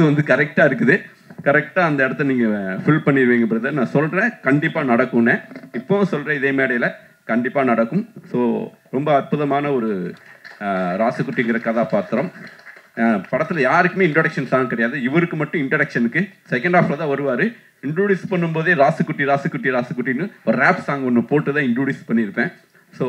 List வந்து கரெக்டாக இருக்குது கரெக்டாக அந்த இடத்த நீங்கள் ஃபில் பண்ணிடுவீங்க பிரதர் நான் சொல்கிறேன் கண்டிப்பாக நடக்கும்னு இப்போவும் சொல்கிறேன் இதே மேடையில் கண்டிப்பாக நடக்கும் ஸோ ரொம்ப அற்புதமான ஒரு ஆஹ், ராசுகுட்டிங்கிற கதாபாத்திரம் படத்தில் யாருக்குமே இன்ட்ரடக்ஷன் சாங் கிடையாது இவருக்கு மட்டும் இன்ட்ரடக்ஷனுக்கு செகண்ட் ஹாஃப்ல தான் வருவார் இன்ட்ரோடியூஸ் பண்ணும்போதே ராசுக்குட்டி ராசுக்குட்டி ராசுக்குட்டின்னு ஒரு ரேப் சாங் ஒன்று போட்டு தான் இன்ட்ரோடியூஸ் பண்ணியிருப்பேன் ஸோ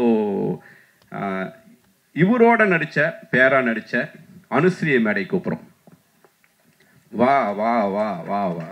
இவரோட நடித்த பேரா நடித்த அனுஸ்ரீயை மேடை கூப்பிட்றோம் வா வா வா வா வா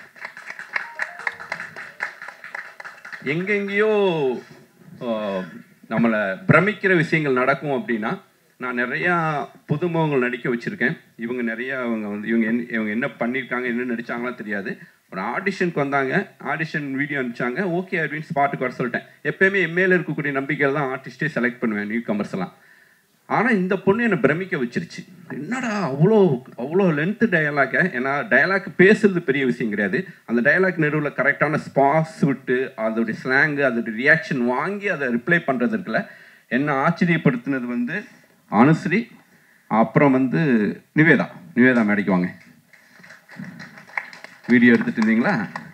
எங்கெங்கேயோ ஆஹ், நம்மளை பிரமிக்கிற விஷயங்கள் நடக்கும் அப்படின்னா நான் நிறையா புதுமுகங்கள் நடிக்க வச்சுருக்கேன் இவங்க நிறையா அவங்க வந்து இவங்க என்ன இவங்க என்ன பண்ணியிருக்காங்க என்ன நடிச்சாங்களோ தெரியாது ஒரு ஆடிஷனுக்கு வந்தாங்க ஆடிஷன் வீடியோ அனுப்பிச்சாங்க ஓகே அப்படின்னு ஸ்பாட்டுக்கு வர சொல்லிட்டேன் எப்பயுமே எம்ஏல இருக்கக்கூடிய நம்பிக்கையில் தான் ஆர்டிஸ்டே செலக்ட் பண்ணுவேன் நியூ கமர்ஸ் எல்லாம் ஆனால் இந்த பொண்ணு என்னை பிரமிக்க வச்சிருச்சு என்னடா அவ்வளோ அவ்வளோ லென்த்து டயலாக ஏன்னா டயலாக் பேசுறது பெரிய விஷயம் கிடையாது அந்த டயலாக் நடுவில் கரெக்டான ஸ்பாஸ் விட்டு அதோடைய ஸ்லாங்கு அதோடைய ரியாக்ஷன் வாங்கி அதை ரிப்ளை பண்ணுறது இருக்குல்ல என்னை ஆச்சரியப்படுத்தினது வந்து அனுஸ்ரீ அப்புறம் வந்து நிவேதா நிவேதா மேடைக்கு வாங்க வீடியோ எடுத்துட்டு இருந்தீங்களா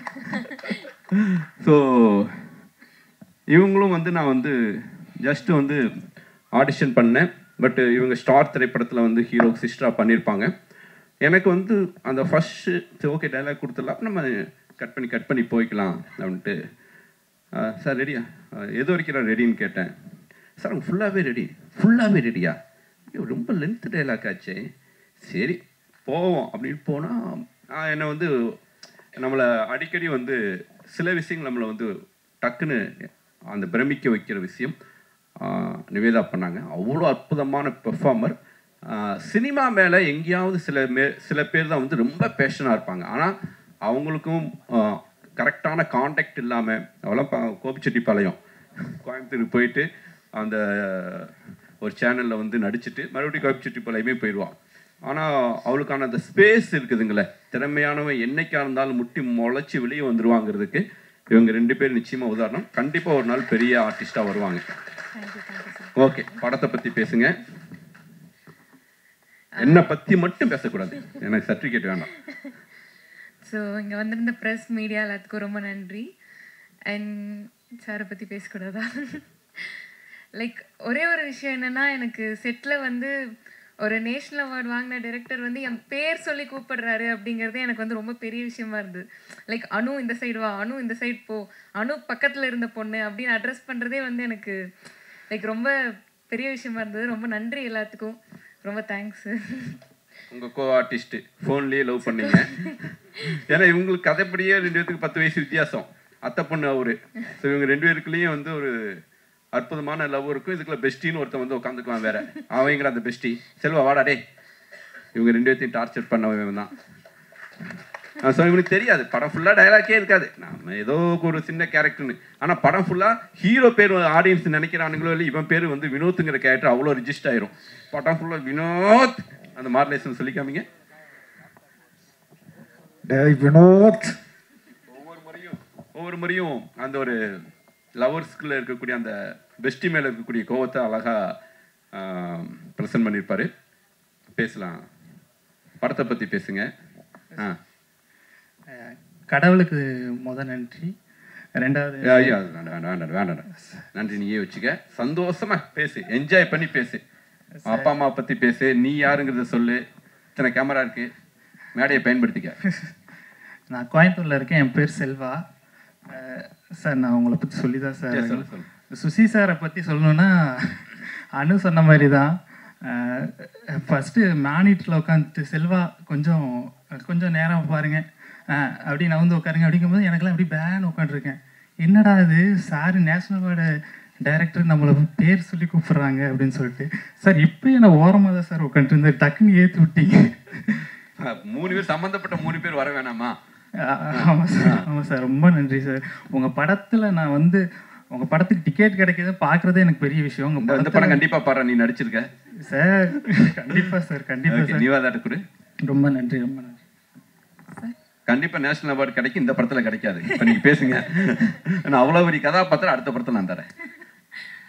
ஸோ இவங்களும் வந்து நான் வந்து ஜஸ்ட் வந்து ஆடிஷன் பண்ணேன் பட் இவங்க ஸ்டார் திரைப்படத்தில் வந்து ஹீரோ சிஸ்டராக பண்ணியிருப்பாங்க எனக்கு வந்து அந்த ஃபஸ்ட்டு சரி ஓகே டைலாக் கொடுத்துடலாம் அப்ப நம்ம கட் பண்ணி கட் பண்ணி போய்க்கலாம் அப்படின்ட்டு சார் ரெடியா எது வரைக்கும் நான் ரெடின்னு கேட்டேன் சார் அவங்க ஃபுல்லாகவே ரெடி ஃபுல்லாகவே ரெடியா ஐயோ ரொம்ப லென்த் டைலாக் ஆச்சே சரி போவோம் அப்படின்னு போனால் என்னை வந்து நம்மளை அடிக்கடி வந்து சில விஷயங்கள் நம்மளை வந்து டக்குன்னு அந்த பிரமிக்க வைக்கிற விஷயம் ஆஹ், நிவேதா பண்ணாங்க அவ்வளோ அற்புதமான பெர்ஃபார்மர் சினிமா மேலே எங்கேயாவது சில மே சில பேர் தான் வந்து ரொம்ப பேஷனாக இருப்பாங்க ஆனால் அவங்களுக்கும் கரெக்டான காண்டாக்ட் இல்லாமல் அவெல்லாம் பா கோபிச்செட்டிப்பாளையம் கோயம்புத்தூருக்கு போயிட்டு அந்த ஒரு சேனலில் வந்து நடிச்சிட்டு மறுபடியும் கோபிச்செட்டிப்பாளையமே போயிடுவான் ஆனால் அவளுக்கான அந்த ஸ்பேஸ் இருக்குதுங்களே திறமையானவன் என்னைக்கா இருந்தாலும் முட்டி முளைச்சி வெளியே வந்துருவாங்கிறதுக்கு இவங்க ரெண்டு பேரும் நிச்சயமாக உதாரணம் கண்டிப்பாக ஒரு நாள் பெரிய ஆர்டிஸ்டாக வருவாங்க ஓகே படத்தை பற்றி பேசுங்க என்னை பற்றி மட்டும் பேசக்கூடாது எனக்கு சர்டிஃபிகேட் வேண்டாம் ஸோ இங்கே வந்திருந்த ப்ரெஸ் மீடியா எல்லாத்துக்கும் ரொம்ப நன்றி அண்ட் சாரை பற்றி பேசக்கூடாதா லைக் ஒரே ஒரு விஷயம் என்னன்னா எனக்கு செட்டில் வந்து ஒரு நேஷ்னல் அவார்டு வாங்கின டைரக்டர் வந்து என் பேர் சொல்லி கூப்பிடுறாரு அப்படிங்கிறது எனக்கு வந்து ரொம்ப பெரிய விஷயமா இருந்தது லைக் அனு இந்த சைடு வா அனு இந்த சைடு போ அனு பக்கத்தில் இருந்த பொண்ணு அப்படின்னு அட்ரஸ் பண்ணுறதே வந்து எனக்கு லைக் ரொம்ப பெரிய விஷயமா இருந்தது ரொம்ப நன்றி எல்லாத்துக்கும் ரொம்ப தேங்க்ஸ் உங்க கோ ஆர்டிஸ்ட் ஃபோன்லயே லவ் பண்ணீங்க ஏன்னா இவங்களுக்கு கதைப்படியே ரெண்டு பேத்துக்கு பத்து வயசு வித்தியாசம் அத்தை பொண்ணு அவரு ஸோ இவங்க ரெண்டு பேருக்குள்ளேயும் வந்து ஒரு அற்புதமான லவ் இருக்கும் இதுக்குள்ள பெஸ்டின்னு ஒருத்தன் வந்து உட்காந்துக்குவான் வேற அவங்கிற அந்த பெஸ்டி செல்வா வாடா டே இவங்க ரெண்டு பேர்த்தையும் டார்ச்சர் பண்ணவன் தான் ஸோ இவனுக்கு தெரியாது படம் ஃபுல்லாக டயலாக்கே இருக்காது நம்ம ஏதோ ஒரு சின்ன கேரக்டர்னு ஆனால் படம் ஃபுல்லாக ஹீரோ பேர் ஆடியன்ஸ் நினைக்கிறானுங்களோ இல்லை இவன் பேர் வந்து வினோத்துங்கிற கேரக்டர் அவ்வளோ ரிஜிஸ்ட் ஆயிரும் படம் ஃபுல்லாக வினோத் அந்த மாடலேஷன் சொல்லி காமிங்க டேய் வினோத் ஒவ்வொரு முறையும் ஒவ்வொரு முறையும் அந்த ஒரு லவர்ஸ்குள்ள இருக்கக்கூடிய அந்த பெஸ்டி மேல இருக்கக்கூடிய கோவத்தை அழகா ப்ரெசென்ட் பண்ணியிருப்பாரு பேசலாம் படத்தை பத்தி பேசுங்க ஆ கடவுளுக்கு முத நன்றி ரெண்டாவது ஐயா வேண்டாம் வேண்டாம் வேண்டாம் வேண்டாம் நன்றி நீயே வச்சுக்க சந்தோஷமா பேசு என்ஜாய் பண்ணி பேசு அப்பா அம்மா பத்தி பேசு நீ யாருங்கிறத சொல்லு இத்தனை கேமரா இருக்கு மேடையை பயன்படுத்திக்க நான் கோயம்புத்தூர்ல இருக்கேன் என் பேர் செல்வா அஹ் சார் நான் உங்களை பற்றி சொல்லி தான் சார் சரி, சொல்லு, சொல்லு. சுசி சாரை பற்றி சொல்லணும்னா அனு சொன்ன மாதிரி தான் ஃபஸ்ட்டு மானிட்டில் உட்காந்துட்டு செல்வா கொஞ்சம் கொஞ்சம் நேரம் பாருங்க அஹ் அப்படி நான் வந்து உட்காருங்க அப்படிங்கும்போது எனக்கெல்லாம் அப்படி பேன் உட்காந்துருக்கேன் என்னடா இது சார் நேஷனல் அவார்டு டைரக்டர் நம்மளை பேர் சொல்லி கூப்பிடுறாங்க அப்படின்னு சொல்லிட்டு சார் இப்போ நான் ஓரமாக தான் சார் உட்காந்துட்டு டக்குன்னு ஏற்றி விட்டீங்க மூணு பேர் சம்பந்தப்பட்ட மூணு பேர் வர வேணாமா ஆமாம் சார் ஆமாம் சார் ரொம்ப நன்றி சார் உங்கள் படத்தில் நான் வந்து உங்கள் படத்துக்கு டிக்கெட் கிடைக்கிறது பார்க்குறதே எனக்கு பெரிய விஷயம் இந்த உங்கள் இந்த படம் கண்டிப்பா பாரு நீ நடிச்சிருக்க சார் கண்டிப்பாக சார் கண்டிப்பாக Okay, சார் நீ வாதாட்ட கொடு ரொம்ப நன்றி ரொம்ப நன்றி கண்டிப்பா நேஷனல் அவார்டு கிடைக்கும் இந்த படத்துல கிடைக்காது இப்ப நீங்க பேசுங்க நான் அவ்வளவு பெரிய கதாபாத்திரம் அடுத்த படத்துல நான் தரேன்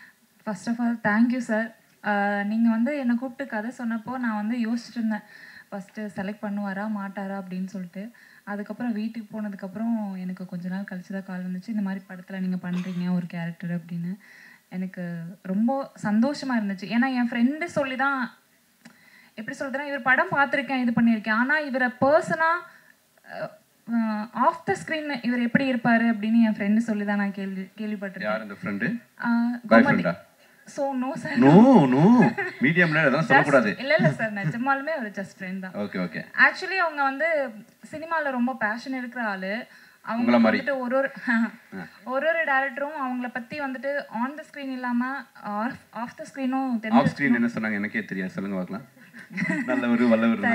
first of all thank you sir நீங்கள் வந்து என்னை கூப்பிட்டு கதை சொன்னப்போ நான் வந்து யோசிச்சுட்டு இருந்தேன் ஃபஸ்ட்டு செலக்ட் பண்ணுவாரா மாட்டாரா அப்படின்னு சொல்லிட்டு அதுக்கப்புறம் வீட்டுக்கு போனதுக்கப்புறம் எனக்கு கொஞ்ச நாள் கழிச்சு தான் கால் வந்துச்சு இந்த மாதிரி படத்தில் நீங்கள் பண்ணுறீங்க ஒரு கேரக்டர் அப்படின்னு எனக்கு ரொம்ப சந்தோஷமாக இருந்துச்சு ஏன்னா என் ஃப்ரெண்டு சொல்லி தான் எப்படி சொல்றதுன்னா இவர் படம் பார்த்துருக்கேன் இது பண்ணியிருக்கேன் ஆனால் இவரை பர்சனாக ஆஃப் த ஸ்க்ரீன் இவர் எப்படி இருப்பார் அப்படின்னு என் ஃப்ரெண்டு சொல்லி தான் நான் கேள்வி கேள்விப்பட்டிருக்கேன் யார் இந்த ஃப்ரெண்டு ஆஹ் பாய் கோமதி ஃப்ரெண்டா so no sir no no மீடியம்ல அதெல்லாம் சொல்லக்கூடாது இல்ல இல்ல சார் நிஜமாலுமே ஒரு ஜஸ்ட் ஃப்ரெண்ட் தான் ஓகே ஓகே ஆக்சுவலி அவங்க வந்து சினிமால ரொம்ப பேஷன் இருக்கிற ஆளு அவங்க உங்கள மாதிரி. வந்துட்டு ஒரு ஒரு ஒரு ஒரு டேரக்டரும் அவங்கள பத்தி வந்துட்டு ஆன் த ஸ்க்ரீன் இல்லாம ஆஃப் ஆஃப் த ஸ்க்ரீனும் ஆஃப் தெரிஞ்சு ஸ்க்ரீன் என்ன சொன்னாங்க எனக்கே தெரியாது சொல்லுங்க பார்க்கலாம் நல்லவர் வல்லவர்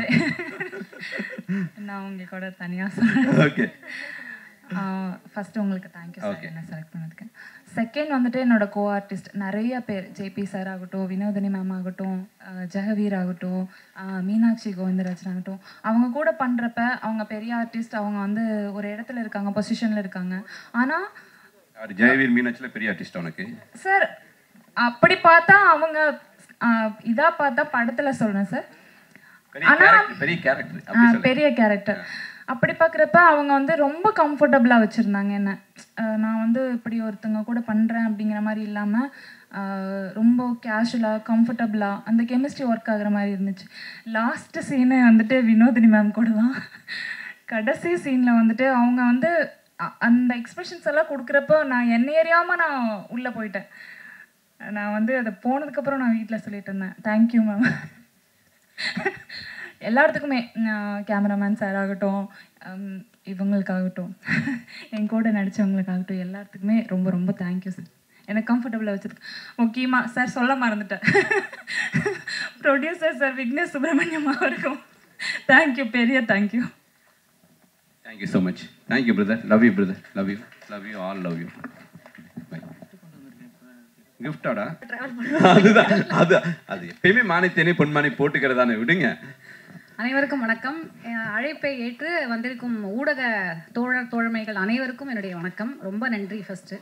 நான் உங்க கூட தனியா சொல்றேன் ஓகே ஃபர்ஸ்ட் உங்களுக்கு தேங்க்யூ சார் என்ன செலக்ட் பண்ணதுக்கு செகண்ட் வந்துட்டு என்னோட கோ ஆர்டிஸ்ட் நிறைய பேர் ஜேபி சார் ஆகட்டும் வினோதினி மேம் ஆகட்டும் அஹ் ஜெகவீர் ஆகட்டும் அஹ் மீனாட்சி கோவிந்தராஜன் ஆகட்டும் அவங்க கூட பண்ணுறப்ப அவங்க பெரிய ஆர்டிஸ்ட் அவங்க வந்து ஒரு இடத்துல இருக்காங்க பொசிஷனில் இருக்காங்க ஆனால் யார் ஜெயவீர் மீனாட்சியில் பெரிய ஆர்டிஸ்ட் உனக்கு சார் அப்படி பார்த்தா அவங்க அஹ், இதா பார்த்தா படத்தில் சொல்கிறேன் சார் பெரிய கேரக்டர் பெரிய கேரக்டர் அப்படி ஆ, சொல்லு பெரிய கேரக்டர் அப்படி பார்க்குறப்ப அவங்க வந்து ரொம்ப கம்ஃபர்டபுளாக வச்சுருந்தாங்க என்ன அஹ் நான் வந்து இப்படி ஒருத்தங்க கூட பண்ணுறேன் அப்படிங்கிற மாதிரி இல்லாமல் ரொம்ப கேஷுவலாக கம்ஃபர்டபுளாக அந்த கெமிஸ்ட்ரி ஒர்க் ஆகுற மாதிரி இருந்துச்சு லாஸ்ட்டு சீனு வந்துட்டு வினோதினி மேம் கூட தான் கடைசி சீனில் வந்துட்டு அவங்க வந்து அ- அந்த எக்ஸ்பிரஷன்ஸ் எல்லாம் கொடுக்குறப்போ நான் என்ன அறியாமல் நான் உள்ளே போயிட்டேன் நான் வந்து அதை போனதுக்கப்புறம் நான் வீட்டில் சொல்லிட்டு இருந்தேன் தேங்க்யூ மேம் எல்லாத்துக்குமே கேமராமேன் சார் ஆகட்டும் ஹம், இவங்களுக்காகட்டும் என் கூட நடித்தவங்களுக்காகட்டும் எல்லாத்துக்குமே ரொம்ப ரொம்ப தேங்க்யூ சார் எனக்கு கம்ஃபர்டபுளாக வச்சதுக்கு முக்கியமாக சார் சொல்ல மறந்துட்டேன் ப்ரொடியூசர் சார் விக்னேஷ் சுப்பிரமணியம் அவருக்கும் தேங்க்யூ பெரிய thank you thank you so much thank you brother love you brother love you love you all love you bye கிஃப்டாடா அதுதான் அது அது எப்பயுமே மானித்தேனே பொன்மானி போட்டுக்கிறதானே விடுங்க அனைவருக்கும் வணக்கம் அஹ் அழைப்பை ஏற்று வந்திருக்கும் ஊடக தோழர் தோழமைகள் அனைவருக்கும் என்னுடைய வணக்கம் ரொம்ப நன்றி ஃபர்ஸ்ட்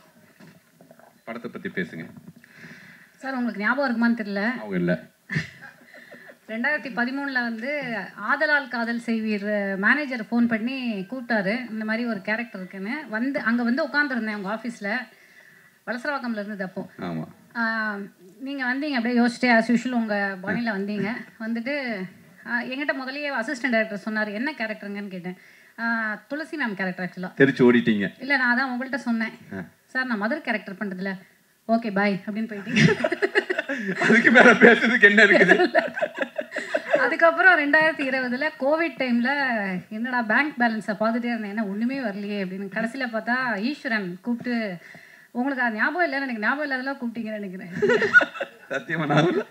படத்தை பற்றி பேசுங்க சார் உங்களுக்கு ஞாபகம் இருக்குமான்னு தெரியல அவங்க இல்லை ரெண்டாயிரத்தி பதிமூணில் வந்து ஆதலால் காதல் செய்வீர் மேனேஜர் ஃபோன் பண்ணி கூப்பிட்டாரு இந்த மாதிரி ஒரு கேரக்டர் இருக்குன்னு வந்து அங்கே வந்து உட்காந்துருந்தேன் உங்கள் ஆஃபீஸில் வலசரவாக்கம்ல இருந்தது அப்போ ஆமாம் நீங்கள் வந்தீங்க அப்படியே யோசிச்சிட்டே ஆஸ் யூஷுவல் உங்கள் பாணியில் வந்தீங்க வந்துட்டு ஆஹ் என்கிட்ட முதல்லயே அசிஸ்டன்ட் டைரக்டர் சொன்னார் என்ன கேரக்டருங்கன்னு கேட்டேன் ஆஹ் துளசி மேம் கேரக்டர் ஆக்சுவலாக தெரிச்சு ஓடிட்டீங்க இல்லை நான் அதான் உங்கள்கிட்ட சொன்னேன் சார் நான் மதர் கேரக்டர் பண்ணுறதுல ஓகே பாய் அப்படின்னு போயிட்டீங்க அதுக்கு மேல பேசுறதுக்கு என்ன இருக்குது அதுக்கப்புறம் ரெண்டாயிரத்தி இருபதுல கோவிட் டைம்ல என்னடா பேங்க் பேலன்ஸை பார்த்துட்டே இருந்தேன் என்ன ஒண்ணுமே வரலையே அப்படின்னு கடைசியில பார்த்தா ஈஸ்வரன் கூப்பிட்டு உங்களுக்கு அது ஞாபகம் இல்லைன்னு எனக்கு ஞாபகம் இல்லாதெல்லாம் கூப்பிட்டீங்கன்னு நினைக்கிறேன் சத்தியமா நான் இல்ல.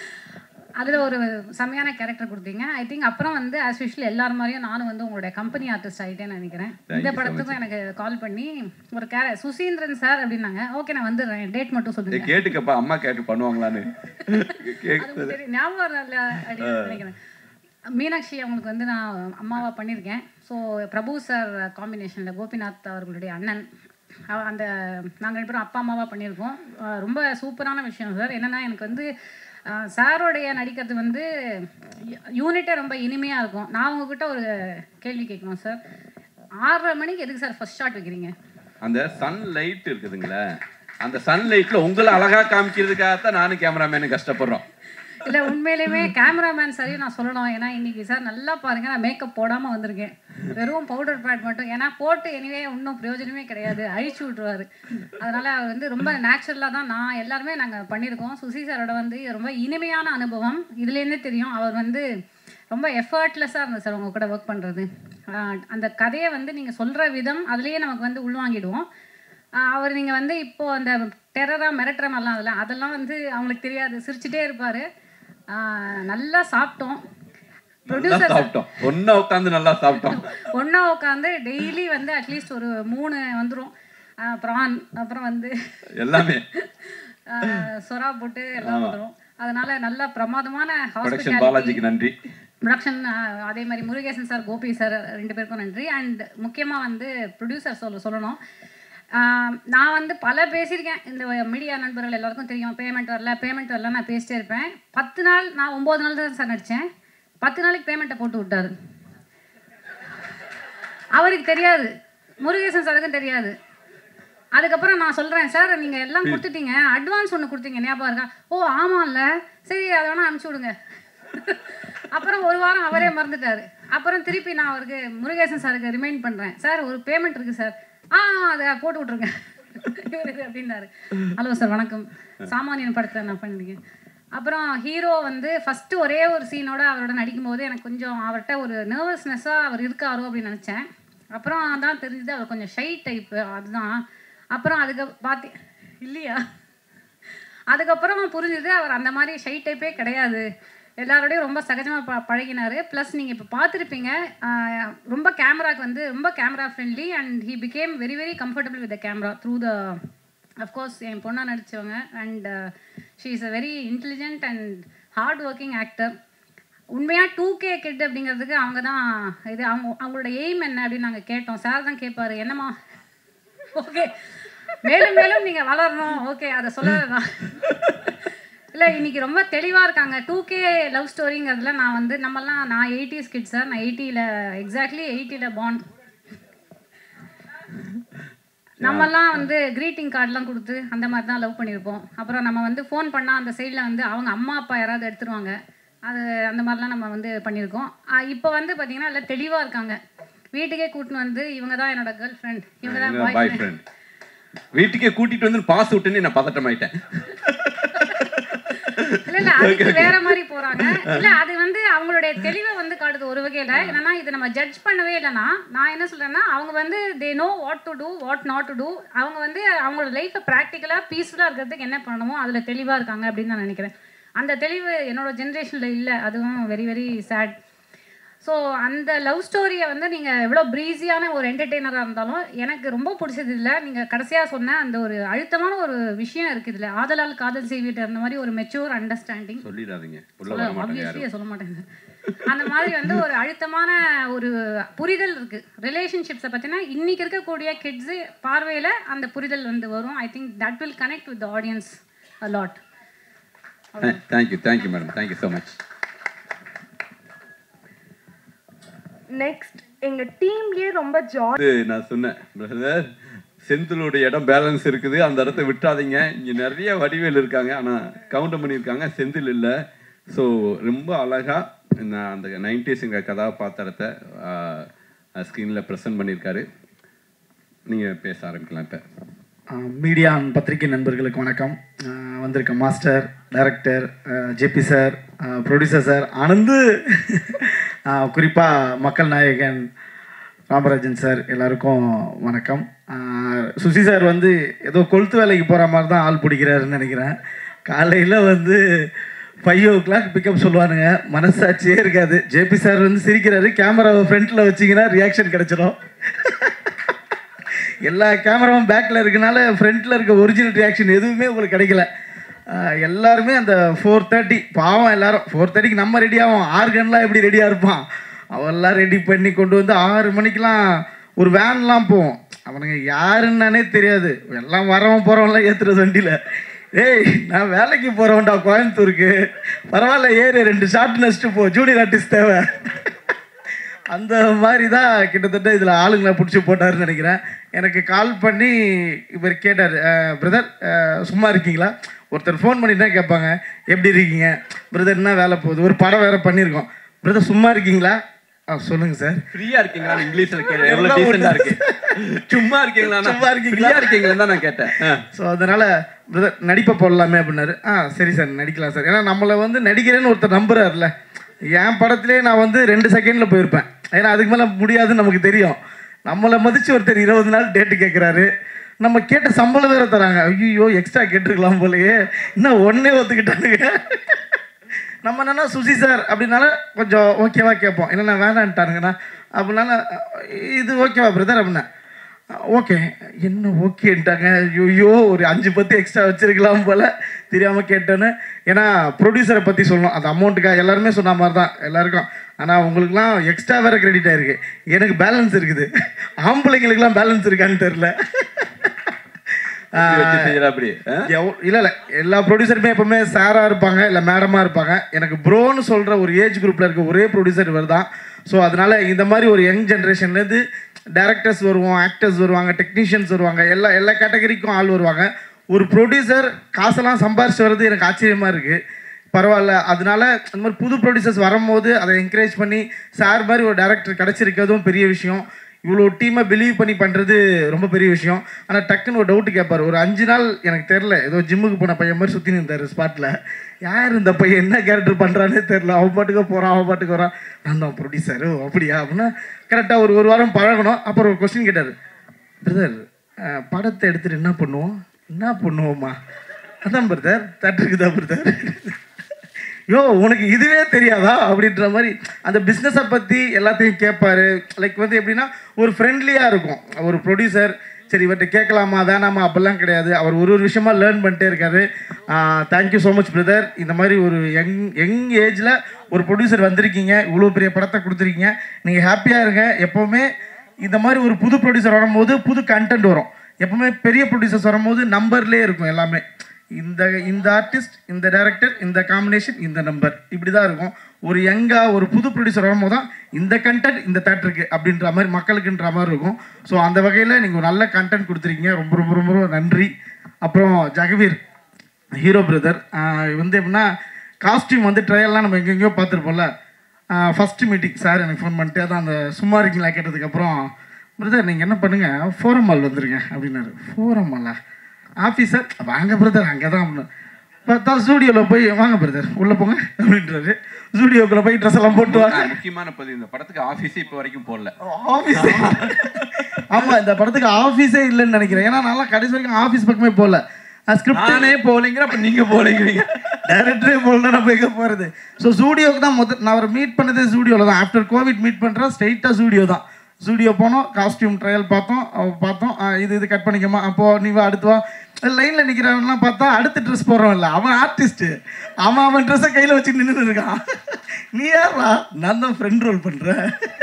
அதில் ஒரு செம்மையான கேரக்டர் கொடுத்தீங்க ஐ திங்க் அப்புறம் வந்து ஆஸ் யூஷுவல் எல்லாரும் மாதிரியும் நானும் வந்து உங்களுடைய கம்பெனி ஆர்டிஸ்ட் ஆகிட்டேன்னு நினைக்கிறேன் Thank இந்த you so படத்துக்கும் எனக்கு கால் பண்ணி ஒரு கே சுசீந்திரன் சார் அப்படின்னாங்க ஓகே நான் வந்துடுறேன் டேட் மட்டும் இதை சொல்லுங்க கேட்டுக்கப்பா அம்மா கேட்டு பண்ணுவாங்களான்னு அது கேக்கு உங்களுக்கு தெரியும் ஞாபகம் இல்லை அப்படின்னு நினைக்கிறேன் மீனாட்சி அவங்களுக்கு வந்து நான் அம்மாவா பண்ணியிருக்கேன் ஸோ பிரபு சார் காம்பினேஷனில் கோபிநாத் அவர்களுடைய அண்ணன் அவ- அந்த நாங்கள் ரெண்டு பேரும் அப்பா அம்மாவாக பண்ணியிருக்கோம் அஹ் ரொம்ப சூப்பரான விஷயம் சார் என்னென்னா எனக்கு வந்து அஹ் சாரோடைய நடிக்கிறது வந்து யூனிட்டே ரொம்ப இனிமையாக இருக்கும் நான் உங்ககிட்ட ஒரு கேள்வி கேட்கணும் சார் ஆறரை மணிக்கு எதுக்கு சார் ஃபர்ஸ்ட் ஷாட் வைக்கிறீங்க அந்த சன் லைட் இருக்குதுங்களே அந்த சன் லைட்ல உங்களை அழகா காமிக்கிறதுக்காகத்தான் நானும் கேமராமேனு கஷ்டப்படுறோம் இல்லை உண்மையிலுமே கேமராமேன் சரியும் நான் சொல்லணும் ஏன்னா இன்னைக்கு சார் நல்லா பாருங்க நான் மேக்கப் போடாமல் வந்திருக்கேன் வெறும் பவுடர் பேட் மட்டும் ஏன்னா போட்டு எனிவே ஒன்றும் பிரயோஜனமே கிடையாது அழிச்சு விட்ருவாரு அதனால அவர் வந்து ரொம்ப நேச்சுரலாக தான் நான் எல்லாருமே நாங்கள் பண்ணியிருக்கோம் சுசி சாரோட வந்து இது ரொம்ப இனிமையான அனுபவம் இதுலேருந்தே தெரியும் அவர் வந்து ரொம்ப எஃபர்ட்லெஸ்ஸாக இருந்தது சார் உங்க கூட ஒர்க் பண்ணுறது அந்த கதையை வந்து நீங்கள் சொல்கிற விதம் அதுலேயே நமக்கு வந்து உள்வாங்கிடுவோம் ஆஹ் அவர் நீங்கள் வந்து இப்போ அந்த டெரரா மிரட்டுற மாதிரிலாம் அதெல்லாம் அதெல்லாம் வந்து அவங்களுக்கு தெரியாது சிரிச்சுட்டே இருப்பார் நல்லா சாப்பிட்டோம் நல்லா ப்ரொடியூசர் சாப்பிட்டோம் ஒன்னா உட்காந்து நல்லா சாப்பிட்டோம் ஒன்றா உட்காந்து டெய்லி வந்து அட்லீஸ்ட் ஒரு மூணு வந்துடும் ப்ரான் அப்புறம் வந்து எல்லாமே ஆஹ் சொரா போட்டு எல்லாம் வந்துடும் அதனால நல்ல பிரமாதமான ப்ரொடக்ஷன் ஹாஸ்பிட்டாலிட்டி பாலாஜிக்கு நன்றி ப்ரொடக்ஷன் அதே மாதிரி முருகேசன் சார் கோபி சார் ரெண்டு பேருக்கும் நன்றி அண்ட் முக்கியமாக வந்து ப்ரொடியூசர் சொல்ல சொல்லணும் ஆஹ் நான் வந்து பல பேசியிருக்கேன் இந்த மீடியா நண்பர்கள் எல்லாருக்கும் தெரியும் பேமெண்ட் வரல பேமெண்ட் வரல நான் பேசிட்டே இருப்பேன் பத்து நாள் நான் ஒம்பது நாள் தான் சார் நடித்தேன் பத்து நாளைக்கு பேமெண்ட்டை போட்டு விட்டாரு அவருக்கு தெரியாது முருகேசன் சாருக்கும் தெரியாது அதுக்கப்புறம் நான் சொல்கிறேன் சார் நீங்கள் எல்லாம் கொடுத்துட்டீங்க அட்வான்ஸ் ஒன்று கொடுத்தீங்க ஞாபகம் இருக்கா ஓ ஆமாம்ல சரி அதை வேணால் அனுப்பிச்சி விடுங்க அப்புறம் ஒரு வாரம் அவரே மறந்துட்டாரு அப்புறம் திருப்பி நான் அவருக்கு முருகேசன் சாருக்கு ரிமைண்ட் பண்ணுறேன் சார் ஒரு பேமெண்ட் இருக்குது சார் ஆ அதை போட்டு விட்ருங்க இவரு அப்படின்னாரு ஹலோ சார் வணக்கம் சாமானியன் படத்தை நான் பண்ணிருக்கேன் அப்புறம் ஹீரோ வந்து ஃபஸ்ட்டு ஒரே ஒரு சீனோட அவரோட நடிக்கும்போது எனக்கு கொஞ்சம் அவர்கிட்ட ஒரு நர்வஸ்னஸ்ஸாக அவர் இருக்காரோ அப்படின்னு நினச்சேன் அப்புறம் தான் தெரிஞ்சது அவர் கொஞ்சம் ஷை டைப்பு அதுதான் அப்புறம் அதுக்கு பார்த்து இல்லையா அதுக்கப்புறம் புரிஞ்சுது அவர் அந்த மாதிரி ஷை டைப்பே கிடையாது எல்லாரோடையும் ரொம்ப சகஜமாக ப பழகினார் ப்ளஸ் நீங்கள் இப்போ பார்த்துருப்பீங்க ஆஹ் ரொம்ப கேமராக்கு வந்து ரொம்ப camera friendly and he became very very comfortable with the camera through the of course என் பொண்ணா நடித்தவங்க and she is a very intelligent and hard working actor உண்மையாக டூ கே கிட் அப்படிங்கிறதுக்கு அவங்க தான் இது அவங்க அவங்களோட எய்ம் என்ன அப்படின்னு நாங்கள் கேட்டோம் சார் தான் கேட்பாரு என்னம்மா ஓகே மேலும் மேலும் நீங்கள் வளரணும் ஓகே அதை சொல்லதான் இல்லை இன்னைக்கு ரொம்ப தெளிவாக இருக்காங்க டூ கே லவ் ஸ்டோரிங்கிறதுல நான் வந்து நம்மலாம் நான் எயிட்டிஸ் கிட் சார் நான் எயிட்டியில் எக்ஸாக்ட்லி எயிட்டியில் பாண்ட் நம்மலாம் வந்து க்ரீட்டிங் கார்டெலாம் கொடுத்து அந்த மாதிரி தான் லவ் பண்ணியிருப்போம் அப்புறம் நம்ம வந்து ஃபோன் பண்ணால் அந்த சைடில் வந்து அவங்க அம்மா அப்பா யாராவது எடுத்துருவாங்க அது அந்த மாதிரிலாம் நம்ம வந்து பண்ணியிருக்கோம் இப்போ வந்து பார்த்தீங்கன்னா எல்லாம் தெளிவாக இருக்காங்க வீட்டுக்கே கூட்டின்னு வந்து இவங்க தான் என்னோட கேர்ள் ஃப்ரெண்ட் இவங்க தான் பாய் பாய் ஃப்ரெண்ட் வீட்டுக்கே கூட்டிட்டு வந்து பாஸ் விட்டுன்னு நான் பதட்டமாயிட்டேன் இல்ல இல்ல அதுக்கு வேற மாதிரி போறாங்க இல்ல அது வந்து அவங்களுடைய தெளிவை வந்து காட்டுது ஒரு வகையில என்னன்னா இது நம்ம ஜட்ஜ் பண்ணவே இல்லைன்னா நான் என்ன சொல்றேன்னா அவங்க வந்து they know what to do what not to do அவங்க வந்து அவங்களோட லைஃப்பை ப்ராக்டிக்கலா பீஸ்ஃபுல்லா இருக்கிறதுக்கு என்ன பண்ணணுமோ அதுல தெளிவா இருக்காங்க அப்படின்னு நான் நினைக்கிறேன் அந்த தெளிவு என்னோட ஜென்ரேஷன்ல இல்ல அதுவும் வெரி வெரி சேட் ஸோ அந்த லவ் ஸ்டோரியை வந்து நீங்கள் எவ்வளோ ப்ரீஸியான ஒரு என்டர்டெய்னராக இருந்தாலும் எனக்கு ரொம்ப பிடிச்சது இல்லை நீங்கள் கடைசியாக சொன்ன அந்த ஒரு அழுத்தமான ஒரு விஷயம் இருக்குது இதில் ஆதலால் காதல் செய்விட்டு அந்த மாதிரி ஒரு மெச்சூர் அண்டர்ஸ்டாண்டிங் சொல்லிடாதீங்க உள்ள வர மாட்டாங்க யாரும் ஆப்வியஸ்லி சொல்ல மாட்டேங்க அந்த மாதிரி வந்து ஒரு அழுத்தமான ஒரு புரிதல் இருக்கு ரிலேஷன்ஷிப்ஸை பற்றினா இன்னைக்கு இருக்கக்கூடிய கிட்ஸு பார்வையில் அந்த புரிதல் வந்து வரும் I think that will connect with audience a lot thank you thank you madam thank you so much next எங்க டீம்லயே ரொம்ப ஜாலி இது நான் சொன்னேன் பிரதர் செந்திலுடைய இடம் பேலன்ஸ் இருக்குது அந்த இடத்த விட்டுறாதீங்க இங்கே நிறைய வடிவேல் இருக்காங்க ஆனால் கவுண்டர் பண்ணியிருக்காங்க செந்தில் இல்லை ஸோ ரொம்ப அழகாக நான் அந்த நைன்டிஸுங்க கதாபாத்திரத்தை ஸ்க்ரீனில் ப்ரெசென்ட் பண்ணியிருக்காரு நீங்கள் பேச ஆரம்பிக்கலாம் இப்போ மீடியா அண்ட் பத்திரிகை நண்பர்களுக்கு வணக்கம் ஆஹ் வந்திருக்க master director JP sir producer sir Anand குறிப்பாக மக்கள் நாயகன் ராமராஜன் சார் எல்லாருக்கும் வணக்கம் ஆஹ் சுசி சார் வந்து ஏதோ கொளுத்து வேலைக்கு போகிற மாதிரி தான் ஆள் பிடிக்கிறாருன்னு நினைக்கிறேன் காலையில் வந்து ஃபைவ் ஓ கிளாக் பிக்கப் சொல்லுவானுங்க மனசாட்சியே இருக்காது ஜேபி சார் வந்து சிரிக்கிறாரு கேமராவை ஃப்ரண்ட்டில் வச்சிங்கன்னா ரியாக்ஷன் கிடச்சிரும் எல்லா கேமராவும் பேக்கில் இருக்கனால ஃப்ரண்ட்டில் இருக்க ஒரிஜினல் ரியாக்ஷன் எதுவுமே உங்களுக்கு கிடைக்கல ஆஹ் எல்லாருமே அந்த ஃபோர் தேர்ட்டி பாவம் எல்லாரும் ஃபோர் தேர்ட்டிக்கு நம்ம ரெடி ஆகும் ஆர்கன்லாம் எப்படி ரெடியாக இருப்பான் அவெல்லாம் ரெடி பண்ணி கொண்டு வந்து ஆறு மணிக்கெலாம் ஒரு வேன்லாம் போவோம் அவனுங்க யாருன்னானே தெரியாது எல்லாம் வரவன் போகிறவன்லாம் ஏற்றுறது வண்டியில் ஏய் நான் வேலைக்கு போகிறவன்டா கோயம்புத்தூருக்கு பரவாயில்ல ஏறு ரெண்டு ஷார்ட் நெஸ்ட்டு போ ஜூனியர் ஆர்டிஸ்ட் தேவை அந்த மாதிரி தான் கிட்டத்தட்ட இதில் ஆளுங்களை பிடிச்சி போட்டாருன்னு நினைக்கிறேன் எனக்கு கால் பண்ணி இவர் கேட்டார் பிரதர் சும்மா இருக்கீங்களா ஒருத்தர் ஃபோன் பண்ணி தான் கேட்பாங்க எப்படி இருக்கீங்க பிரதர் என்ன வேலை போகுது ஒரு படம் வேறு பண்ணியிருக்கோம் பிரதர் சும்மா இருக்கீங்களா ஆ சொல்லுங்கள் சார் ஃப்ரீயா இருக்கீங்களா இங்கிலீஷ்ல கேட்டேன் எவ்வளவு டீசெண்டா இருக்கு சும்மா இருக்கீங்களா சும்மா இருக்கீங்களா? ஃப்ரீயா இருக்கீங்களா தான் நான் கேட்டேன் ஆ. ஸோ அதனால் பிரதர் நடிப்பை போடலாமே அப்படின்னாரு ஆ சரி சார் நடிக்கலாம் சார் ஏன்னா நம்மளை வந்து நடிக்கிறேன்னு ஒருத்தர் நம்புறாருல என் படத்திலே நான் வந்து ரெண்டு செகண்டில் போயிருப்பேன் ஏன்னா அதுக்கு மேலே முடியாதுன்னு நமக்கு தெரியும் நம்மளை மதித்து ஒருத்தர் இருபது நாள் டேட்டு கேட்குறாரு நம்ம கேட்ட சம்பளம் வேற தராங்க ஐயோ எக்ஸ்ட்ரா கேட்டிருக்கலாம் போலயே இன்னும் ஒன்றே ஒத்துக்கிட்டானுங்க நம்ம என்னன்னா சுசி சார் அப்படின்னால கொஞ்சம் ஓகேவா கேட்போம் இல்லைன்னா வேணான்ட்டானுங்கண்ணா அப்படின்னால இது ஓகேவா பிரதர் அப்படின்னா ஓகே என்ன ஓகேன்ட்டாங்க ஐயோ ஒரு அஞ்சு பத்து எக்ஸ்ட்ரா வச்சிருக்கலாம் போல தெரியாமல் கேட்டேன்னு ஏன்னா ப்ரொடியூசரை பற்றி சொல்லணும் அந்த அமௌண்ட்டுக்காக எல்லாருமே சொன்ன மாதிரி தான் எல்லாருக்கும் ஆனால் உங்களுக்குலாம் எக்ஸ்ட்ரா வேறு கிரெடிட் ஆயிருக்கு எனக்கு பேலன்ஸ் இருக்குது ஆம்பளைங்களுக்குலாம் பேலன்ஸ் இருக்கான்னு தெரில வச்சு செய்யற அப்படி ஆ? எவ்வ- இல்ல இல்ல எல்லா ப்ரொடியூசருமே எப்பவுமே சாரா இருப்பாங்க இல்ல மேடமா இருப்பாங்க எனக்கு ப்ரோன்னு சொல்ற ஒரு ஏஜ் குரூப்ல இருக்க ஒரே ப்ரொடியூசர் இவர் தான் ஸோ அதனால இந்த மாதிரி ஒரு யங் ஜென்ரேஷன்லேருந்து டேரக்டர்ஸ் வருவோம் ஆக்டர்ஸ் வருவாங்க டெக்னீஷியன்ஸ் வருவாங்க எல்லா எல்லா கேட்டகரிக்கும் ஆள் வருவாங்க ஒரு ப்ரொடியூசர் காசெல்லாம் சம்பாரிச்சு வர்றது எனக்கு ஆச்சரியமா இருக்கு பரவாயில்ல அதனால அந்த மாதிரி புது ப்ரொடியூசர்ஸ் வரும்போது அதை என்கரேஜ் பண்ணி சார் மாதிரி ஒரு டேரக்டர் கிடச்சிருக்கிறதும் பெரிய விஷயம் இவ்வளோ டீமை பிலீவ் பண்ணி பண்ணுறது ரொம்ப பெரிய விஷயம் ஆனால் டக்குன்னு ஒரு டவுட்டு கேட்பார் ஒரு அஞ்சு நாள் எனக்கு தெரில ஏதோ ஜிம்முக்கு போன பையன் மாதிரி சுற்றி இருந்தார் ஸ்பாட்டில் யார் இந்த பையன் என்ன கேரக்டர் பண்ணுறானே தெரில அவன் பாட்டுக்கு போகிறான் அவன் பாட்டுக்கு வரான் நான் தான் ப்ரொடியூசரு அப்படியா அப்படின்னா கரெக்டாக ஒரு ஒரு வாரம் பழகணும் அப்புறம் ஒரு கொஸ்டின் கேட்டார் பிரதர் படத்தை எடுத்துட்டு என்ன பண்ணுவோம் என்ன பண்ணுவோம்மா அதான் பிரதர் தட்டுருக்குதா பிரதர் யோ உனக்கு இதுவே தெரியாதா அப்படின்ற மாதிரி அந்த பிஸ்னஸை பற்றி எல்லாத்தையும் கேட்பாரு லைக் வந்து எப்படின்னா ஒரு ஃப்ரெண்ட்லியாக இருக்கும் ஒரு ப்ரொடியூசர் சரி இவர்கிட்ட கேட்கலாமா வேணாமா அப்படிலாம் கிடையாது அவர் ஒரு ஒரு விஷயமா லேர்ன் பண்ணிட்டே இருக்காரு தேங்க்யூ ஸோ மச் பிரதர் இந்த மாதிரி ஒரு யங் யங் ஏஜில் ஒரு ப்ரொடியூசர் வந்திருக்கீங்க இவ்வளோ பெரிய படத்தை கொடுத்துருக்கீங்க நீங்கள் ஹாப்பியாக இருங்க எப்போவுமே இந்த மாதிரி ஒரு புது ப்ரொடியூசர் வரும்போது புது கண்டென்ட் வரும் எப்பவுமே பெரிய ப்ரொடியூசர்ஸ் வரும்போது நம்பர்லேயே இருக்கும் எல்லாமே இந்த இந்த ஆர்டிஸ்ட் இந்த டைரக்டர் இந்த காம்பினேஷன் இந்த நம்பர் இப்படி தான் இருக்கும் ஒரு யங்கா ஒரு புது ப்ரொடியூசர் வரும்போது தான் இந்த கண்டென்ட் இந்த தேட்டருக்கு அப்படின்ற மாதிரி மக்களுக்குன்ற மாதிரி இருக்கும் ஸோ அந்த வகையில் நீங்கள் ஒரு நல்ல கண்டென்ட் கொடுத்துருக்கீங்க ரொம்ப ரொம்ப ரொம்ப ரொம்ப நன்றி அப்புறம் ஜெகவீர் ஹீரோ பிரதர் வந்து எப்படின்னா காஸ்டியூம் வந்து ட்ரையல்லாம் நம்ம எங்கெங்கேயோ பார்த்துருப்போம்ல ஃபஸ்ட்டு மீட்டிங் சார் எனக்கு ஃபோன் பண்ணிட்டு அதான் அந்த சும்மா இருக்கீங்களா கேட்டதுக்கப்புறம் பிரதர் நீங்கள் என்ன பண்ணுங்கள் ஃபோரம் மால் வந்துருங்க அப்படின்னாரு ஃபோரம் மாலா ஆஃபீஸர் வாங்க பிரதர் அங்கே தான் அப்படின்னு பார்த்தா ஸ்டூடியோவில் போய் வாங்க பிரதர் உள்ளே போங்க அப்படின்றாரு ஸ்டூடியோக்குள்ளே போய் ட்ரெஸ் எல்லாம் போட்டு வாங்க நான் முக்கியமான பதிவு இந்த படத்துக்கு ஆபீஸே இப்போ வரைக்கும் போடல ஆஃபீஸ் ஆமா இந்த படத்துக்கு ஆஃபீஸே இல்லைன்னு நினைக்கிறேன் ஏன்னா நல்லா கடைசி வரைக்கும் ஆஃபீஸ் பக்கமே போகல ஸ்கிரிப்ட் நானே போகலைங்கிற அப்ப நீங்க போகலைங்கிறீங்க டேரக்டரே போகல நம்ம எங்கே போகிறது ஸோ ஸ்டூடியோக்கு தான் முதல் நான் அவரை மீட் பண்ணதே ஸ்டூடியோவில் தான் ஆஃப்டர் கோவிட் மீட் பண்ணுறேன் ஸ்ட்ரைட்டாக ஸ்டூடியோ தான் ஸ்டூடியோ போனோம் காஸ்டியூம் ட்ரையல் பார்த்தோம் அவ பார்த்தோம் ஆ, இது இது கட் பண்ணிக்கமா அப்போ நீ வா அடுத்து வா லைனில் நிற்கிறவன்லாம் பார்த்தா அடுத்த ட்ரெஸ் போடுறவன் இல்லை அவன் ஆர்டிஸ்ட்டு அவன் அவன் ட்ரெஸ்ஸை கையில் வச்சு நின்று இருக்கான் நீ யாரா நான் தான் ஃப்ரெண்ட் ரோல் பண்ணுறேன்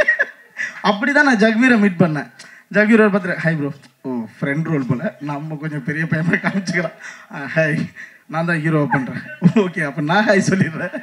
அப்படி தான் நான் ஜக்வீரை மீட் பண்ணேன் ஜக்வீரை பார்த்துட்டு hi bro oh friend role போல நம்ம கொஞ்சம் பெரிய பையன் மாதிரி காமிச்சிக்கலாம் ஹாய் நான் தான் ஹீரோ பண்ணுறேன் ஓகே அப்போ நான் ஹாய் சொல்லிடுறேன்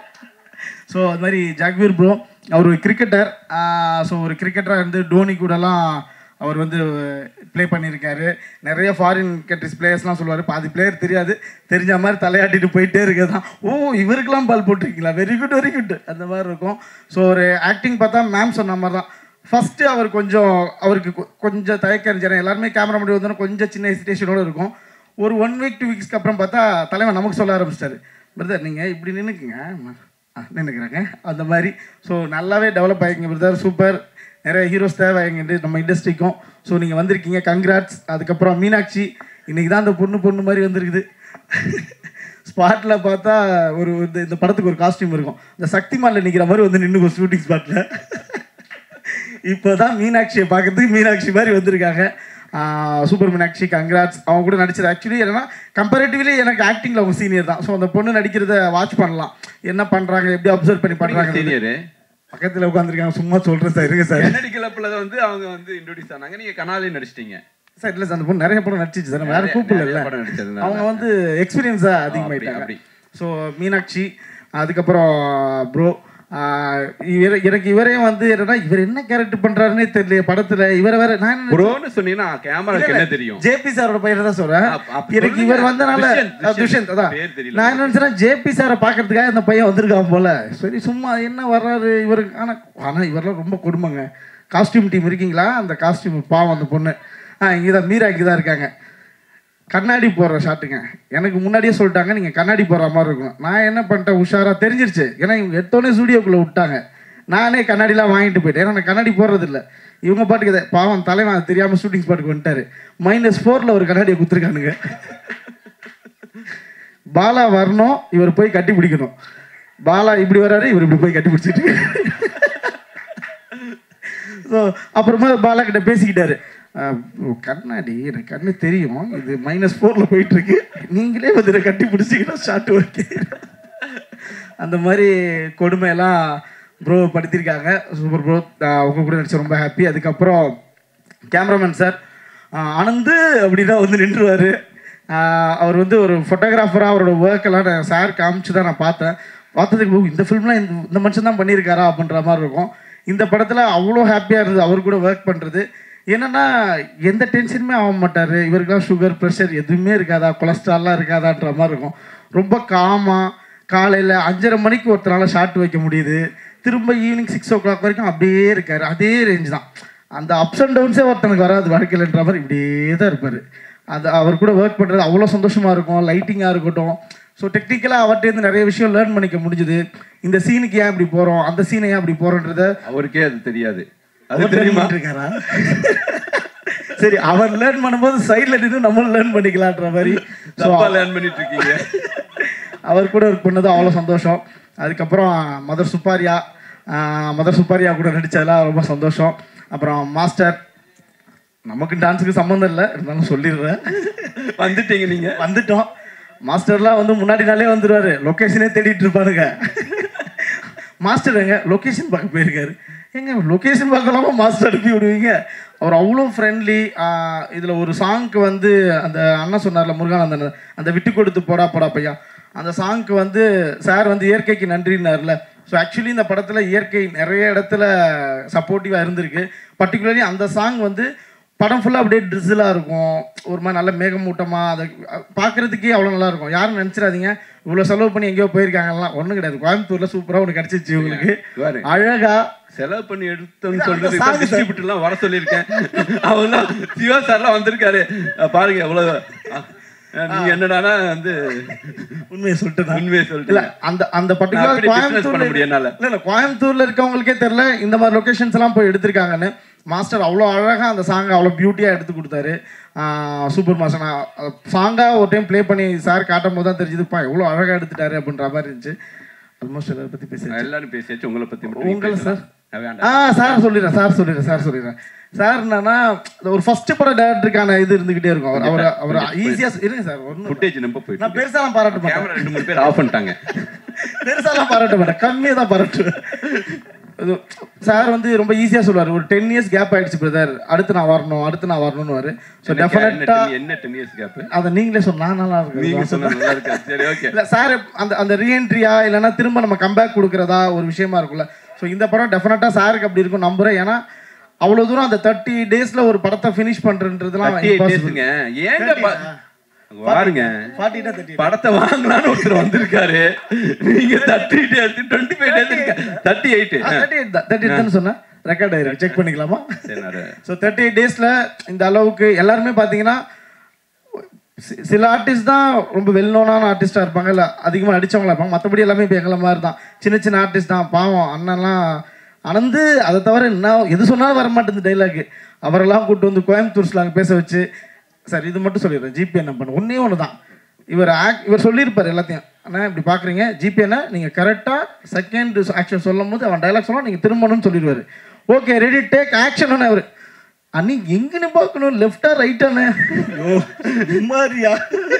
ஸோ அது மாதிரி ஜாக்வீர் ப்ரோ அவர் ஒரு கிரிக்கெட்டர் ஸோ ஒரு கிரிக்கெட்டராக இருந்து டோனி கூடலாம் அவர் வந்து ப்ளே பண்ணியிருக்காரு நிறைய ஃபாரின் கண்ட்ரிஸ் பிளேயர்ஸ்லாம் சொல்லுவார் பாதி பிளேயர் தெரியாது தெரிஞ்ச மாதிரி தலையாட்டிட்டு போயிட்டே இருக்கிறது தான் ஓ இவருக்கெல்லாம் பால் போட்டிருக்கீங்களா வெரி குட் வெரி குட் அந்த மாதிரி இருக்கும் ஸோ ஒரு ஆக்டிங் பார்த்தா மேம் சொன்ன மாதிரி தான் ஃபஸ்ட்டு அவர் கொஞ்சம் அவருக்கு கொ- கொஞ்சம் தயக்கம் இருந்துச்சு எல்லாருமே கேமரா முன்னாடி வந்தோன்னா கொஞ்சம் சின்ன ஹெசிடேஷனோடு இருக்கும் ஒரு ஒன் வீக் டூ வீக்ஸ்க்கு அப்புறம் பார்த்தா தலைவன் நமக்கு சொல்ல ஆரம்பிச்சிட்டாரு பிரதர் நீங்கள் இப்படி நின்றுக்குங்க நின்றுக்கிறாங்க அந்த மாதிரி ஸோ நல்லாவே டெவலப் ஆகிங்க பிரதர் சூப்பர் நிறைய ஹீரோஸ் தேவை எங்க நம்ம இண்டஸ்ட்ரிக்கும் ஸோ நீங்கள் வந்திருக்கீங்க கங்க்ராட்ஸ் அதுக்கப்புறம் மீனாட்சி இன்னைக்கு தான் அந்த பொண்ணு பொண்ணு மாதிரி வந்திருக்குது ஸ்பாட்டில் பார்த்தா ஒரு இந்த இந்த படத்துக்கு ஒரு காஸ்டியூம் இருக்கும் இந்த சக்திமானில் நிற்கிற மாதிரி வந்து நின்று ஷூட்டிங் ஸ்பாட்டில் இப்போ தான் மீனாட்சியை பார்க்கறதுக்கு மீனாட்சி மாதிரி வந்திருக்காங்க சூப்பர் மீனாட்சி கங்க்ராட்ஸ் அவங்க கூட நடிச்சது ஆக்சுவலி என்னன்னா கம்பேரிட்டிவ்லி எனக்கு ஆக்டிங்கில் அவங்க சீனியர் தான் ஸோ அந்த பொண்ணு நடிக்கிறத வாட்ச் பண்ணலாம் என்ன பண்ணுறாங்க எப்படி அப்சர்வ் பண்ணி பண்ணுறாங்க சீனியரு பக்கத்தில் உட்காந்துருக்காங்க சும்மா சொல்கிறேன் சார் இருங்க சார் கன்னடி கிளப்ல வந்து அவங்க வந்து இன்ட்ரோடியூஸ் ஆனாங்க நீங்க கனாலே நடிச்சிட்டீங்க சார் இல்லை சார் அந்த பொண்ணு நிறைய படம் நடிச்சிச்சு சார் நம்ம யாரும் நிறைய- கூப்பிடல நிறைய படம் நடிச்சதுனால. அவங்க வந்து எக்ஸ்பீரியன்ஸாக அப்படி, அதிகமாயிட்டாங்க அப்படி. ஸோ மீனாட்சி அதுக்கப்புறம் ப்ரோ இவர் எனக்கு இவரே வந்து என்னன்னா இவர் என்ன கேரக்டர் பண்றாருன்னே தெரியல படத்துல இவரை வேற நான் என்ன ப்ரோன்னு சொன்னீங்கன்னா கேமராக்கு என்ன தெரியும் ஜேபி சாரோட பையனை தான் சொல்றேன் அப்ப- அப்ப எனக்கு சொல்லுங்க. இவர் வந்தனால துஷ்யந்த், அஹ், துஷ்யந்த். துஷ்யந்த் அதான் பேர் தெரியல. நான் என்ன நினைச்சேன் ஜேபி சாரை பார்க்கறதுக்காக இந்த பையன் வந்திருக்கான் போல சரி சும்மா என்ன வர்றாரு இவரு ஆனா ஆனா இவரெல்லாம் ரொம்ப கொடுமைங்க காஸ்டியூம் டீம் இருக்கீங்களா அந்த காஸ்டியூம் பாவம் அந்த பொண்ணு ஆ இங்கே தான் மீரா இங்கே தான் இருக்காங்க கண்ணாடி போடுற ஷாட்டுங்க எனக்கு முன்னாடியே சொல்லிட்டாங்க நீங்கள் கண்ணாடி போடுற மாதிரி இருக்கும் நான் என்ன பண்ணிட்டேன் உஷாராக தெரிஞ்சிருச்சு ஏன்னா இவங்க எடுத்தோடனே ஸ்டூடியோக்குள்ளே விட்டாங்க நானே கண்ணாடிலாம் வாங்கிட்டு போயிட்டேன் ஏன்னா நான் கண்ணாடி போடுறது இல்லை இவங்க பாட்டுக்கு இதை பாவம் தலைவன் அது தெரியாமல் ஷூட்டிங் ஸ்பாட்டுக்கு வந்துட்டாரு மைனஸ் ஃபோரில் ஒரு கண்ணாடியை குத்துருக்கானுங்க பாலா வரணும் இவர் போய் கட்டி பிடிக்கணும் பாலா இப்படி வராரு இவர் இப்படி போய் கட்டி பிடிச்சிட்டு ஸோ அப்புறமா பாலா கிட்ட பேசிக்கிட்டாரு அஹ், ஓ, கண்ணாடி எனக்கு கண்ணு தெரியும் இது மைனஸ் ஃபோரில் போயிட்டு இருக்கு நீங்களே வந்து இதை கட்டி பிடிச்சிக்கிட்டா ஷார்ட் ஓகே அந்த மாதிரி கொடுமையெல்லாம் ப்ரோ படுத்திருக்காங்க சூப்பர் ப்ரோ அவங்க கூட நடிச்சு ரொம்ப ஹாப்பி அதுக்கப்புறம் கேமராமேன் சார் ஆனந்து அப்படின்னா வந்து நின்றுவார் அவர் வந்து ஒரு ஃபோட்டோகிராஃபராக அவரோட ஒர்க்கெல்லாம் நான் சார் காமிச்சு தான் நான் பார்த்தேன் பார்த்ததுக்கு "ஓ, இந்த ஃபிலிம்லாம் இந்த இந்த மனுஷன் தான் பண்ணியிருக்காரா அப்படின்ற மாதிரி இருக்கும் இந்த படத்தில் அவ்வளோ ஹாப்பியாக இருந்தது அவர் கூட ஒர்க் பண்ணுறது என்னன்னா எந்த டென்ஷனுமே ஆக மாட்டார் இவருக்கெல்லாம் சுகர் ப்ரெஷர் எதுவுமே இருக்காதா கொலஸ்ட்ரால்லாம் இருக்காதான்ற மாதிரி இருக்கும் ரொம்ப காமாக காலையில் அஞ்சரை மணிக்கு ஒருத்தனால ஷார்ட் வைக்க முடியுது திரும்ப ஈவினிங் சிக்ஸ் ஓ கிளாக் வரைக்கும் அப்படியே இருக்கார் அதே ரேஞ்ச் தான் அந்த அப்ஸ் அண்ட் டவுன்ஸே ஒருத்தனுக்கு வராது வாழ்க்கையிலன்ற மாதிரி இப்படியே தான் இருப்பார் அது அவர் கூட ஒர்க் பண்ணுறது அவ்வளோ சந்தோஷமாக இருக்கும் லைட்டிங்காக இருக்கட்டும் ஸோ டெக்னிக்கலாக அவர்கிட்டேருந்து நிறைய விஷயம் லேர்ன் பண்ணிக்க முடிஞ்சுது இந்த சீனுக்கு ஏன் இப்படி போகிறோம் அந்த சீனை ஏன் இப்படி போகிறோன்றத அவருக்கே அது தெரியாது அது அவர் தெரியுமா தெரியுமா இருக்காரா சரி அவர் லேர்ன் பண்ணும்போது சைடில் நின்று நம்மளும் லேர்ன் பண்ணிக்கலான்ற மாதிரி ஸோ தப்பா லேர்ன் பண்ணிட்டு இருக்கீங்க அவர் கூட ஒர்க் பண்ணது அவ்வளோ சந்தோஷம் அதுக்கப்புறம் மதர் சுப்பாரியா ஆஹ் மதர் சுப்பாரியா கூட நடிச்சதெல்லாம் ரொம்ப சந்தோஷம் அப்புறம் மாஸ்டர் நமக்கு டான்ஸுக்கு சம்மந்தம் இல்லை இருந்தாலும் சொல்லிடுறேன் வந்துட்டீங்க நீங்க வந்துட்டோம் மாஸ்டர்லாம் வந்து முன்னாடி நாளே வந்துடுவாரு லொக்கேஷனே தேடிட்டு இருப்பாருங்க மாஸ்டர் எங்க லொக்கேஷன் பார்க்க போயிருக்காரு எங்க லொக்கேஷன் பார்க்கலாமா மாஸ்டர் அனுப்பி விடுவீங்க அவர் அவ்வளோ ஃப்ரெண்ட்லி இதில் ஒரு சாங்க்கு வந்து அந்த அண்ணன் சொன்னார்ல முருகானந்தன் அந்த விட்டு கொடுத்து போடா போடா பையா அந்த சாங்க்கு வந்து சார் வந்து இயற்கைக்கு நன்றினார்ல ஸோ ஆக்சுவலி இந்த படத்தில் இயற்கை நிறைய இடத்துல சப்போர்ட்டிவாக இருந்திருக்கு பர்டிகுலர்லி அந்த சாங் வந்து படம் ஃபுல்லாக அப்படியே ட்ரிஸிலாக இருக்கும் ஒரு மாதிரி நல்ல மேகமூட்டமாக அதை பார்க்குறதுக்கே அவ்வளோ நல்லா இருக்கும் யாரும் நினச்சிடாதீங்க இவ்வளோ செலவு பண்ணி எங்கேயோ போயிருக்காங்கலாம் ஒன்றும் கிடையாது கோயம்புத்தூரில் சூப்பராக ஒன்று கிடச்சிச்சு உங்களுக்கு பாரு. அழகா செலவு பண்ணி எடுத்தோம்னு இல்ல, சொல்றது அந்த song டிஸ்ட்ரிபியூட்டர் எல்லாம் வர சொல்லியிருக்கேன் அவர்லாம் சிவா சார்லாம் வந்திருக்காரு அஹ் பாருங்க எவ்வளவு அஹ் நீங்க என்னடானா வந்து உண்மையை சொல்லிட்டு தான் உண்மையை இல்ல சொல்லிட்டு அந்த அந்த நான் பர்டிகுலர் அப்படி business பண்ண கோயம்புத்தூர்ல முடியும் என்னால. இல்ல இல்ல கோயம்புத்தூர்ல இருக்கவங்களுக்கே தெரியல இந்த மாதிரி லொகேஷன்ஸ் எல்லாம் போய் எடுத்திருக்காங்கன்னு மாஸ்டர் அவ்வளோ அழகா அந்த சாங்கை அவ்வளோ பியூட்டியா எடுத்து கொடுத்தாரு சூப்பர் மாஸ்டர் நான் சாங்கா ஒரு டைம் ப்ளே பண்ணி சார் காட்டும் போது தான் தெரிஞ்சதுப்பா எவ்வளோ அழகா எடுத்துட்டாரு அப்படின்ற மாதிரி இருந்துச்சு ஆல்மோஸ்ட் எல்லாரை பத்தி பேசி நான் எல்லாரும் பேசியாச்சு உங்களை பத்தி மட்டும் நீங்க உங்களை பேசலாம். சார் அஹ் ஆ வேண்டாம் சார் சொல்லிடுறேன் சார் சொல்லிடுறேன் சார் சொல்லிடுறேன் சார் என்னன்னா ஒரு ஃபர்ஸ்ட் பட டேரக்டருக்கான இது இருந்துகிட்டே இருக்கும் அவர் அவர் அவர் ஈஸியா இருங்க சார் ஒன்றும் ஃபுட்டேஜ் நம்ப போயிட்டு நான் பெருசாலாம் பாராட்ட மாட்டேன் கேமரா ரெண்டு மூணு பேர் ஆஃப் பண்ணிட்டாங்க பெருசாலாம் பாராட்ட மாட்டேன் கம்மியாக தான் பாராட்டுவேன் இது சார் வந்து ரொம்ப ஈஸியாக சொல்லுவார் ஒரு டென் இயர்ஸ் கேப் ஆயிடுச்சு பிரதர் அடுத்து நான் வரணும் அடுத்து நான் வரணும்னு ஸோ என்ன டெஃபினட்டாக என்ன டென் இயர்ஸ் கேப் அதை நீங்களே சொன்னா நல்லா நீங்க இருக்கு சொன்னா நல்லா இருக்கா சரி ஓகே இல்லை சார் அந்த அந்த ரீஎன்ட்ரியா இல்லைன்னா திரும்ப நம்ம கம்பேக் கொடுக்குறதா ஒரு விஷயமா இருக்கும்ல ஸோ இந்த படம் டெஃபினட்டாக சாருக்கு அப்படி இருக்கும் நம்புறேன் ஏன்னா அவ்வளோ தூரம் அந்த தேர்ட்டி டேஸில் ஒரு படத்தை ஃபினிஷ் பண்ணுறதுலாம் தேர்ட்டி எயிட் டேஸுங்க ஏங்க பா- அங்க பாருங்க ஃபார்ட்டினா தேர்ட்டி படத்தை வாங்கலாம்னு ஒருத்தர் வந்திருக்காரு நீங்க thirty days twenty five days thirty eight thirty eight தான் தேர்ட்டி எயிட் சொன்னேன் ரெக்கார்ட் ஆயிருக்கு செக் பண்ணிக்கலாமா சரி நான் ஸோ தேர்ட்டி எயிட் டேஸில் இந்த அளவுக்கு எல்லாருமே பார்த்தீங்கன்னா சி- சில ஆர்டிஸ்ட் தான் ரொம்ப வெல் நோனான ஆர்டிஸ்டாக இருப்பாங்க இல்லை அதிகமாக நடிச்சவங்களா இருப்பாங்க மற்றபடி எல்லாமே இப்போ எங்களை மாதிரி தான் சின்ன சின்ன ஆர்டிஸ்ட் தான் பாவம் அண்ணன்லாம் அனந்து அதை தவிர என்ன எது சொன்னாலும் வர மாட்டேங்குது டைலாக் அவரெல்லாம் கூட்டு வந்து கோயம்புத்தூர் ஸ்லாங் பேச வச்சு சார் இது மட்டும் சொல்லிடுறேன் ஜிபே என்ன பண்ண ஒன்றே ஒன்று தான் இவர் ஆக் இவர் சொல்லியிருப்பார் எல்லாத்தையும் அண்ணா இப்படி பார்க்குறீங்க ஜிபேனா நீங்கள் கரெக்டாக செகண்ட் ஆக்ஷன் சொல்லும் போது அவன் டைலாக் சொன்னால் நீங்கள் திரும்பணும்னு சொல்லிடுவார் ஓகே ரெடி டேக் ஆக்ஷன் அவர் அன்னி எங்கன்னு பார்க்கணும் லெஃப்டா ரைட்டானே ஐயோ மாதிரியா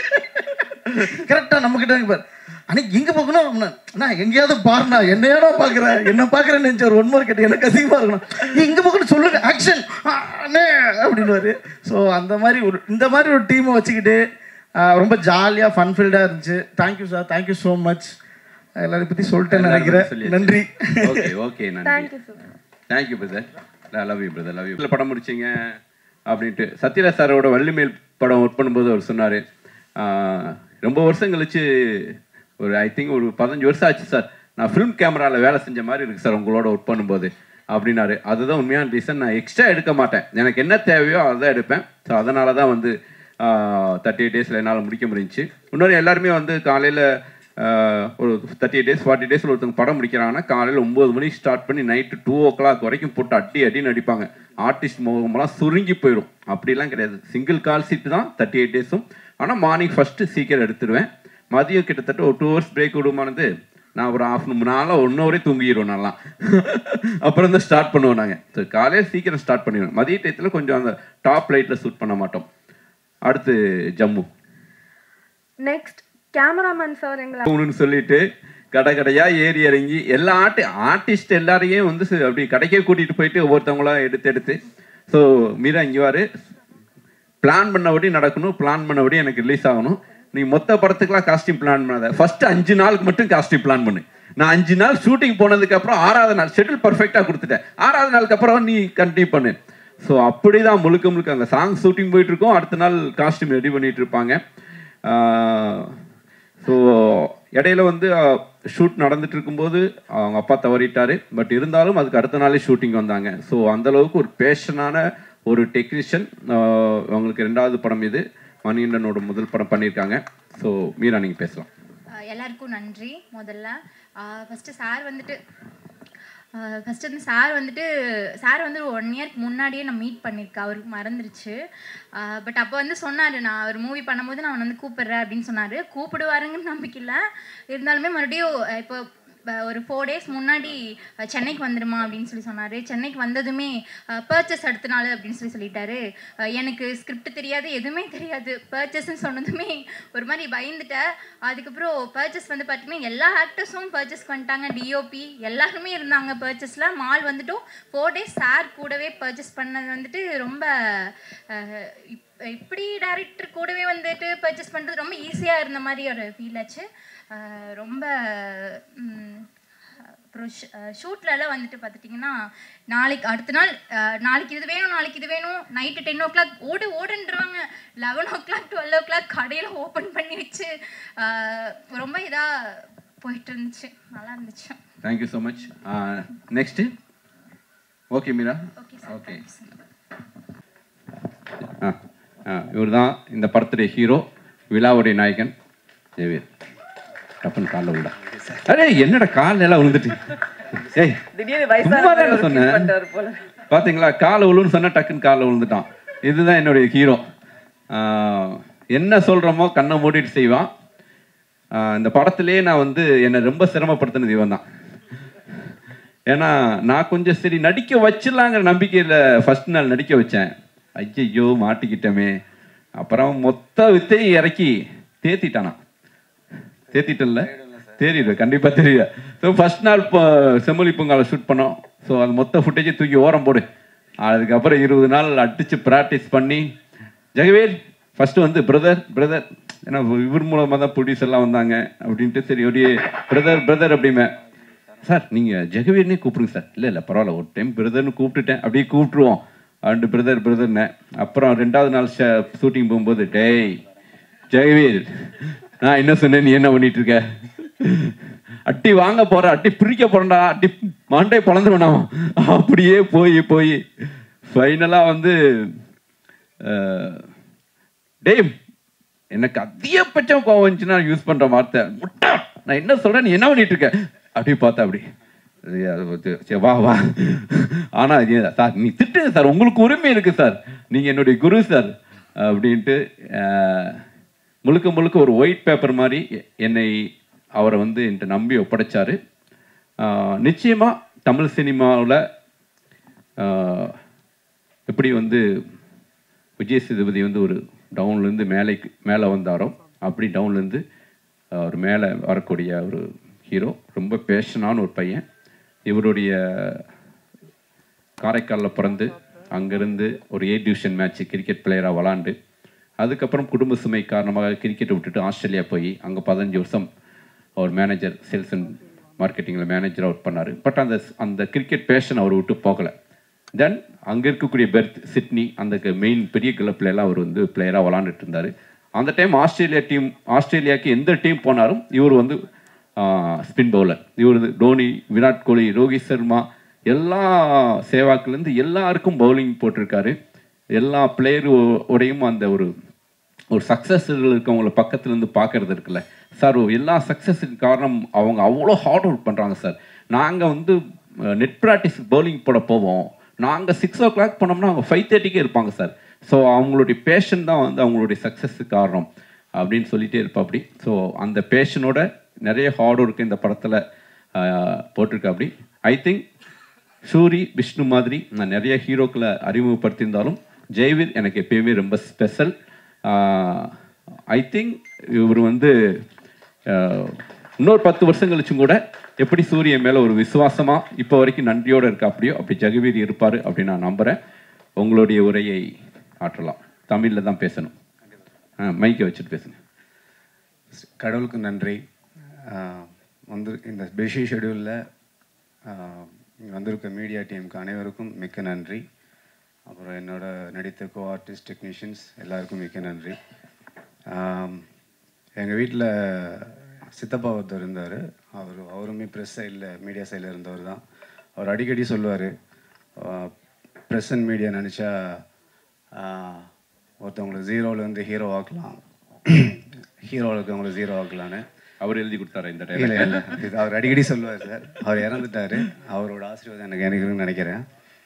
கரெக்டா நம்ம கிட்ட பாரு அன்னைக்கு எங்க பார்க்கணும் அப்படின்னா, அண்ணா எங்கேயாவது பாருண்ணா என்னையாடா பாக்குறேன் என்ன பாக்குறேன்னு நினைச்ச ஒரு ஒன் மார்க் கேட்டு எனக்கு அதிகமா இருக்கணும் "ஏய், இங்க பார்க்கணும் சொல்லுங்க ஆக்ஷன் அண்ணே அப்படின்னு ஸோ அந்த மாதிரி ஒரு இந்த மாதிரி ஒரு டீமை வச்சுக்கிட்டு ஆஹ், ரொம்ப ஜாலியாக ஃபன் ஃபீல்டாக இருந்துச்சு thank you sir thank you so much எல்லாரையும் பற்றி சொல்லிட்டேன்னு நினைக்கிறேன் நன்றி ஓகே ஓகே நன்றி thank you brother love you brother love you இல்லை படம் முடிச்சிங்க அப்படின்ட்டு சத்யராஜ் சாரோட வள்ளிமேல் படம் ஒர்க் பண்ணும்போது அவர் சொன்னார் ரொம்ப வருஷம் கழிச்சு ஒரு ஐ திங்க் ஒரு பதினஞ்சு வருஷம் ஆச்சு சார் நான் ஃபிலிம் கேமராவில் வேலை செஞ்ச மாதிரி இருக்கு சார் உங்களோட ஒர்க் பண்ணும்போது அப்படின்னாரு அதுதான் உண்மையான ரீசன் நான் எக்ஸ்ட்ரா எடுக்க மாட்டேன் எனக்கு என்ன தேவையோ அதான் எடுப்பேன் ஸோ அதனால தான் வந்து தேர்ட்டி எயிட் டேஸில் என்னால் முடிக்க முடிஞ்சுச்சு இன்னொரு எல்லாருமே வந்து காலையில் ஒரு தேர்ட்டி எயிட் டேஸ் ஃபார்ட்டி டேஸில் ஒருத்தவங்க படம் முடிக்கிறாங்கன்னா காலையில் ஒம்பது மணிக்கு ஸ்டார்ட் பண்ணி நைட்டு டூ ஓ கிளாக் வரைக்கும் போட்டு அடி அடின்னு அடிப்பாங்க ஆர்டிஸ்ட் முகமெல்லாம் சுருங்கி போயிடும் அப்படிலாம் கிடையாது சிங்கிள் கால் சீட்டு தான் தேர்ட்டி எயிட் டேஸும் ஆனால் மார்னிங் ஃபஸ்ட்டு சீக்கிரம் எடுத்துருவேன் மதியம் கிட்டத்தட்ட ஒரு டூ ஹவர்ஸ் பிரேக் விடுமானது நான் ஒரு ஆஃப் நாளாக ஒன் ஹவரே தூங்கிடுவோம் நல்லா அப்புறம் தான் ஸ்டார்ட் பண்ணுவோம் நாங்கள் ஸோ காலையில் சீக்கிரம் ஸ்டார்ட் பண்ணிடுவோம் மதிய டயத்தில் கொஞ்சம் அந்த டாப் லைட்டில் ஷூட் பண்ண மாட்டோம் அடுத்து ஜம்மு நெக்ஸ்ட் கேமராமேன் சார் எங்களை போகணும்னு சொல்லிட்டு கடை கடையா ஏறி இறங்கி எல்லா ஆர்டி ஆர்டிஸ்ட் எல்லாரையும் வந்து ச- அப்படி கடைக்கே கூட்டிட்டு போயிட்டு ஒவ்வொருத்தவங்களா எடுத்து எடுத்து ஸோ மீரா இங்கே வாரு பிளான் பண்ணபடி நடக்கணும் பிளான் பண்ணபடி எனக்கு ரிலீஸ் ஆகணும் நீ மொத்த படத்துக்குலாம் காஸ்டியூம் பிளான் பண்ணாத ஃபர்ஸ்ட் அஞ்சு நாளுக்கு மட்டும் காஸ்டியூம் பிளான் பண்ணு நான் அஞ்சு நாள் ஷூட்டிங் போனதுக்கு அப்புறம் ஆறாவது நாள் ஷெட்யூல் பர்ஃபெக்டாக கொடுத்துட்டேன் ஆறாவது நாளுக்கு அப்புறம் நீ கண்டினியூ பண்ணு ஸோ அப்படிதான் முழுக்க முழுக்க அங்கே சாங் ஷூட்டிங் போயிட்டு இருக்கோம் அடுத்த நாள் காஸ்டியூம் ரெடி பண்ணிட்டு இருப்பாங்க ஸோ இடையில வந்து ஷூட் நடந்துட்டு இருக்கும்போது அவங்க அப்பா தவறிட்டாரு பட் இருந்தாலும் அதுக்கு அடுத்த நாளே ஷூட்டிங் வந்தாங்க ஸோ அந்த அளவுக்கு ஒரு பேஷனான ஒரு டெக்னீஷியன் அவங்களுக்கு ரெண்டாவது படம் இது மணிகண்டனோட முதல் படம் பண்ணியிருக்காங்க ஸோ மீரா நீங்கள் பேசலாம் ஆஹ் எல்லாருக்கும் நன்றி முதல்ல ஃபஸ்ட்டு சார் வந்துட்டு ஃபஸ்ட்டு வந்து சார் வந்துட்டு சார் வந்து ஒரு ஒன் இயர்க்கு முன்னாடியே நான் மீட் பண்ணியிருக்கேன் அவருக்கு மறந்துருச்சு பட் அப்போ வந்து சொன்னார் நான் ஒரு மூவி பண்ணும்போது நான் அவனை வந்து கூப்பிடுறேன் அப்படின்னு சொன்னார் கூப்பிடுவாருங்கன்னு நம்பிக்கை இல்லை இருந்தாலுமே மறுபடியும் அஹ் இப்போ ப- ஒரு ஃபோர் டேஸ் முன்னாடி அஹ், சென்னைக்கு வந்துடுமா அப்படின்னு சொல்லி சொன்னார் சென்னைக்கு வந்ததுமே பர்ச்சேஸ் அடுத்த நாள் அப்படின்னு சொல்லி சொல்லிட்டாரு அஹ், எனக்கு ஸ்கிரிப்ட் தெரியாது எதுவுமே தெரியாது பர்ச்சேஸ்ன்னு சொன்னதுமே ஒரு மாதிரி பயந்துட்டேன் அதுக்கப்புறம் பர்ச்சேஸ் வந்து பார்த்தீங்கன்னா எல்லா ஆக்டர்ஸும் பர்ச்சேஸ் பண்ணிட்டாங்க டிஓபி எல்லாருமே இருந்தாங்க பர்ச்சேஸில் மால் வந்துட்டும் ஃபோர் டேஸ் சார் கூடவே பர்ச்சேஸ் பண்ணது வந்துட்டு ரொம்ப அஹ், இப்- இப்படி டேரக்டர் கூடவே வந்துட்டு பர்ச்சேஸ் பண்ணுறது ரொம்ப ஈஸியாக இருந்த மாதிரி ஒரு ஃபீல் ஆச்சு அஹ் ரொம்ப ம், அப்புறம் ஷூட்லலாம் வந்துட்டு பார்த்துட்டிங்கன்னா நாளைக்கு அடுத்த நாள் அஹ், நாளைக்கு இது வேணும் நாளைக்கு இது வேணும் நைட்டு டென் ஓ கிளாக் ஓடு ஓடுன்றாங்க eleven o'clock twelve o'clock கடையில் ஓப்பன் பண்ணி வச்சு அஹ், ரொம்ப இதாக போயிட்டு இருந்துச்சு நல்லா இருந்துச்சு thank you so much next okay Meera okay sir okay ஆ இவர் தான் இந்த படத்துடைய ஹீரோ விழாவுடைய நாயகன் ஜெயவீர் டப்புன்னு காலில் விழுடா அரே என்னடா காலில் எல்லாம் விழுந்துட்டு ஏய் சும்மா தானே சொன்னேன் பாத்தீங்களா காலை விழுன்னு சொன்னா டக்குன்னு காலில் விழுந்துட்டான் இதுதான் என்னுடைய ஹீரோ என்ன சொல்றோமோ கண்ணை மூடிட்டு செய்வான் ஆஹ் இந்த படத்திலேயே நான் வந்து என்னை ரொம்ப சிரமப்படுத்தினது இவன் தான் ஏன்னா நான் கொஞ்சம் சரி நடிக்க வச்சிடலாங்கிற நம்பிக்கையில் ஃபர்ஸ்ட் நாள் நடிக்க வச்சேன் ஐயையோ மாட்டிக்கிட்டோமே அப்புறம் மொத்த வித்தையும் இறக்கி தேத்திட்டானா தேத்திட்டல தெரியுது கண்டிப்பாக தெரியுது ஸோ ஃபர்ஸ்ட் நாள் இப்போ செம்மொழி பொங்கலை ஷூட் பண்ணோம் ஸோ அது மொத்த ஃபுட்டேஜை தூக்கி ஓரம் போடு அதுக்கப்புறம் இருபது நாள் அடிச்சு ப்ராக்டிஸ் பண்ணி ஜெகவேல் ஃபர்ஸ்ட் வந்து பிரதர் பிரதர் ஏன்னா இவர் மூலமாக தான் ப்ரொடியூசர்லாம் வந்தாங்க அப்படின்ட்டு சரி அப்படியே பிரதர் பிரதர் அப்படிமே சார் நீங்கள் ஜெகவீர்னே கூப்பிடுங்க சார் இல்லை இல்லை பரவாயில்ல ஒரு டைம் பிரதர்னு கூப்பிட்டுட்டேன் அப்படியே கூப்பிட்டுருவோம் அண்டு பிரதர் பிரதர்னு அப்புறம் ரெண்டாவது நாள் ஷூட்டிங் போகும்போது டேய் ஜெகவீர் நான் என்ன சொன்னேன் நீ என்ன பண்ணிட்டு இருக்க அட்டி வாங்க போற அட்டி பிரிக்க போறேன்டா அட்டி மண்டை பொழந்துருவேன் நான் அப்படியே போய் போய் ஃபைனலாக வந்து அஹ், டேய் எனக்கு அதிகபட்சம் கோவம் வந்துச்சுன்னா யூஸ் பண்ற வார்த்தை முட்டா நான் என்ன சொல்றேன் நீ என்ன பண்ணிட்டு இருக்க அப்படி பார்த்தா அப்படி அது அது வந்து, சரி, வா வா ஆனா இது சார் நீ திட்டுங்க சார் உங்களுக்கு உரிமை இருக்கு சார் நீங்க என்னுடைய குரு சார் அப்படின்ட்டு அஹ், முழுக்க முழுக்க ஒரு ஒயிட் பேப்பர் மாதிரி எ- என்னை அவரை வந்து என்கிட்ட நம்பி ஒப்படைச்சாரு அஹ், நிச்சயமா தமிழ் சினிமாவில் எப்படி வந்து விஜய் சேதுபதி வந்து ஒரு டவுன்லேருந்து மேலைக்கு மேலே வந்தாரோ அப்படி டவுன்லேருந்து ஒரு மேலே வரக்கூடிய ஒரு ஹீரோ ரொம்ப பேஷனான ஒரு பையன் இவருடைய காரைக்காலில் பிறந்து அங்கேருந்து ஒரு ஏ டிவிஷன் மேட்ச் கிரிக்கெட் பிளேயராக விளாண்டு அதுக்கப்புறம் குடும்ப சுமை காரணமாக கிரிக்கெட்டை விட்டுட்டு ஆஸ்திரேலியா போய் அங்கே பதினஞ்சு வருஷம் அவர் மேனேஜர் சேல்ஸ் அண்ட் மார்க்கெட்டிங்கில் மேனேஜராக ஒர்க் பண்ணார் பட் அந்த அந்த கிரிக்கெட் பேஷன் அவர் விட்டு போகலை தென் அங்கே இருக்கக்கூடிய பெர்த் சிட்னி அந்த மெயின் பெரிய கிளப்ல எல்லாம் அவர் வந்து பிளேயராக விளாண்டுட்டு இருந்தார் அந்த டைம் ஆஸ்திரேலியா டீம் ஆஸ்திரேலியாவுக்கு எந்த டீம் போனாலும் இவர் வந்து ஸ்பின் பவுலர் இவர் வந்து தோனி விராட் கோலி ரோஹித் சர்மா எல்லா சேவாக்குலேருந்து எல்லாருக்கும் பவுலிங் போட்டிருக்காரு எல்லா பிளேயர் உடையும் அந்த ஒரு ஒரு சக்ஸஸ் இருக்கவங்கள பக்கத்துல இருந்து பார்க்கறது இருக்குல்ல சார் எல்லா சக்ஸஸுக்கு காரணம் அவங்க அவ்வளோ ஹார்ட் ஒர்க் பண்ணுறாங்க சார் நாங்கள் வந்து நெட் ப்ராக்டிஸ் பவுலிங் போட போவோம் நாங்கள் சிக்ஸ் ஓ கிளாக் போனோம்னா அவங்க ஃபைவ் தேர்ட்டிக்கே இருப்பாங்க சார் ஸோ அவங்களுடைய பேஷன் தான் வந்து அவங்களுடைய சக்ஸஸுக்கு காரணம் அப்படின்னு சொல்லிட்டே இருப்பா அப்படி ஸோ அந்த பேஷனோட நிறைய ஹார்ட் ஒர்க் இந்த படத்தில் போட்டிருக்கா அப்படி ஐ திங்க் சூரி விஷ்ணு மாதிரி நான் நிறைய ஹீரோக்களை அறிமுகப்படுத்தியிருந்தாலும் ஜெய்வீர் எனக்கு எப்பயுமே ரொம்ப ஸ்பெஷல் ஐ திங்க் இவர் வந்து ஆஹ், இன்னொரு பத்து வருஷம் கழிச்சும் கூட எப்படி சூரியன் மேலே ஒரு விசுவாசமாக இப்போ வரைக்கும் நன்றியோடு இருக்கா அப்படியோ அப்படி ஜெகவீர் இருப்பார் அப்படின்னு நான் நம்புகிறேன் உங்களுடைய உரையை ஆற்றலாம் தமிழில் தான் பேசணும் ஆ மைக்கை வச்சுட்டு பேசுங்க கடவுளுக்கு நன்றி ஆஹ் வந்து இந்த பிஸி ஷெடியூலில் இங்கே வந்திருக்க மீடியா டீமுக்கு அனைவருக்கும் மிக்க நன்றி அப்புறம் என்னோட நடித்த கோ ஆர்டிஸ்ட் டெக்னீஷியன்ஸ் எல்லாருக்கும் மிக்க நன்றி எங்கள் வீட்டில் சித்தப்பா ஒருத்தர் இருந்தார் அவர் அவருமே ப்ரெஸ் சைடில் மீடியா சைடில் இருந்தவர் தான் அவர் அடிக்கடி சொல்லுவார் ப்ரெஸ் அண்ட் மீடியா நினச்சா ஒருத்தவங்களை ஜீரோலேருந்து ஹீரோ ஆக்கலாம் ஹீரோவில் இருக்கவங்களை ஜீரோ ஆக்கலான்னு அவர் எழுதி கொடுத்தாரு இந்த இல்லை டைலாக் இல்லை இது அவர் அடிக்கடி சொல்லுவார் சார் அவர் இறந்துட்டாரு அவரோட ஆசீர்வாதம் எனக்கு எனக்கு இருக்குன்னு நினைக்கிறேன்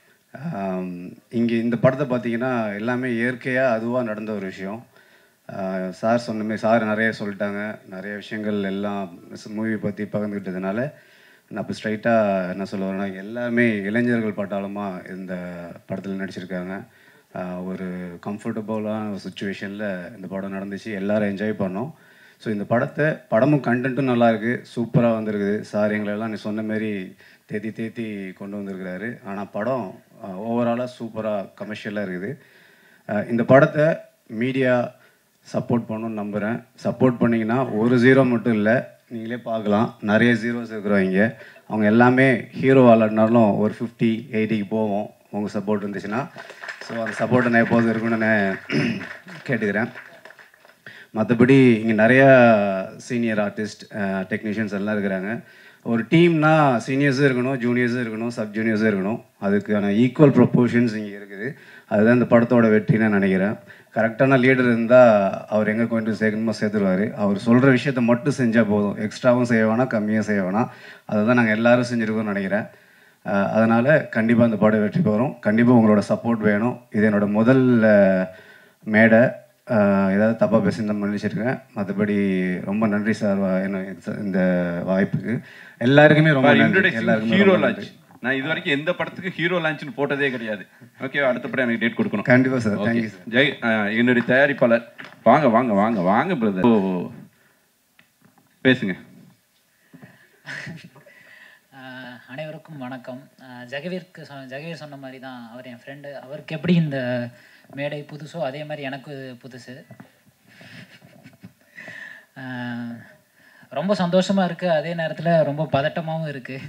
இங்கே இந்த படத்தை பார்த்தீங்கன்னா எல்லாமே இயற்கையாக அதுவாக நடந்த ஒரு விஷயம் ஆஹ் சார் சொன்ன மாதிரி சார் நிறைய சொல்லிட்டாங்க நிறைய விஷயங்கள் எல்லாம் மூவி பற்றி பகிர்ந்துக்கிட்டதுனால நான் இப்போ ஸ்ட்ரைட்டாக என்ன சொல்ல வரேன்னா எல்லாருமே இளைஞர்கள் பட்டாளமாக இந்த படத்தில் நடிச்சிருக்காங்க ஆஹ் ஒரு கம்ஃபர்டபுளான ஒரு சுச்சுவேஷனில் இந்த படம் நடந்துச்சு எல்லாரும் என்ஜாய் பண்ணோம் ஸோ இந்த படத்தை படமும் கண்டென்ட்டும் நல்லா இருக்கு சூப்பராக வந்திருக்குது சார் எங்களெல்லாம் நீ சொன்ன மாதிரி தேத்தி தேத்தி கொண்டு வந்திருக்கிறாரு ஆனால் படம் ஓவராலாக சூப்பராக கமர்ஷியலாக இருக்குது ஆஹ் இந்த படத்தை மீடியா சப்போர்ட் பண்ணணும்னு நம்புகிறேன் சப்போர்ட் பண்ணிங்கன்னா ஒரு ஜீரோ மட்டும் இல்லை நீங்களே பார்க்கலாம் நிறைய ஜீரோஸ் இருக்கிறவங்க அவங்க எல்லாமே ஹீரோ விளாட்னாலும் ஒரு ஃபிஃப்டி எயிட்டிக்கு போவோம் உங்கள் சப்போர்ட் இருந்துச்சுன்னா ஸோ அந்த சப்போர்ட் நான் எப்போதும் இருக்குன்னு நான் கேட்டுக்கிறேன் மற்றபடி இங்கே நிறையா சீனியர் ஆர்டிஸ்ட் டெக்னீஷியன்ஸ் எல்லாம் இருக்கிறாங்க ஒரு டீம்னா சீனியர்ஸும் இருக்கணும் ஜூனியர்ஸும் இருக்கணும் சப் ஜூனியர்ஸும் இருக்கணும் அதுக்கான ஈக்குவல் ப்ரொப்போர்ஷன்ஸ் இங்கே இருக்குது அதுதான் இந்த படத்தோட வெற்றின்னு நான் நினைக்கிறேன் கரெக்டான லீடர் இருந்தால் அவர் எங்கே கொண்டு சேர்க்கணுமோ சேர்த்துருவார் அவர் சொல்கிற விஷயத்த மட்டும் செஞ்சால் போதும் எக்ஸ்ட்ராவும் செய்ய வேணாம் கம்மியாக செய்ய வேணாம் அதை தான் நாங்கள் எல்லாரும் செஞ்சுருக்கோம்னு நினைக்கிறேன் அஹ் அதனால் கண்டிப்பாக அந்த படம் வெற்றி பெறும் கண்டிப்பாக உங்களோட சப்போர்ட் வேணும் இது என்னோட முதல் அஹ், மேடை அஹ், ஏதாவது தப்பாக பேசியிருந்தா மன்னிச்சிருக்கேன் மற்றபடி ரொம்ப நன்றி சார் வா- என்ன இந்த- இந்த வாய்ப்புக்கு எல்லாருக்குமே ரொம்ப நன்றி இன்ட்ரோடக்ஷன் எல்லாருக்குமே ஹீரோ ரொம்ப லான்ச் நன்றி நான் இது வரைக்கும் எந்த படத்துக்கு ஹீரோ லான்ச்னு போட்டதே கிடையாது ஓகே அடுத்தபடி எனக்கு டேட் கொடுக்கணும் கண்டிப்பா sir. Okay. Thank you, sir. Jai அஹ், என்னுடைய தயாரிப்பாளர் வாங்க வாங்க வாங்க வாங்க பிரதர் ஓ பேசுங்க ஆஹ் அனைவருக்கும் வணக்கம் ஆஹ் ஜெகவீருக்கு சொ- ஜெகவீர் சொன்ன மாதிரி தான் அவர் என் ஃப்ரெண்டு அவருக்கு எப்படி இந்த மேடை புதுசோ அதே மாதிரி எனக்கு புதுசு ஆஹ் ரொம்ப சந்தோஷமாக இருக்குது அதே நேரத்தில் ரொம்ப பதட்டமாகவும் இருக்குது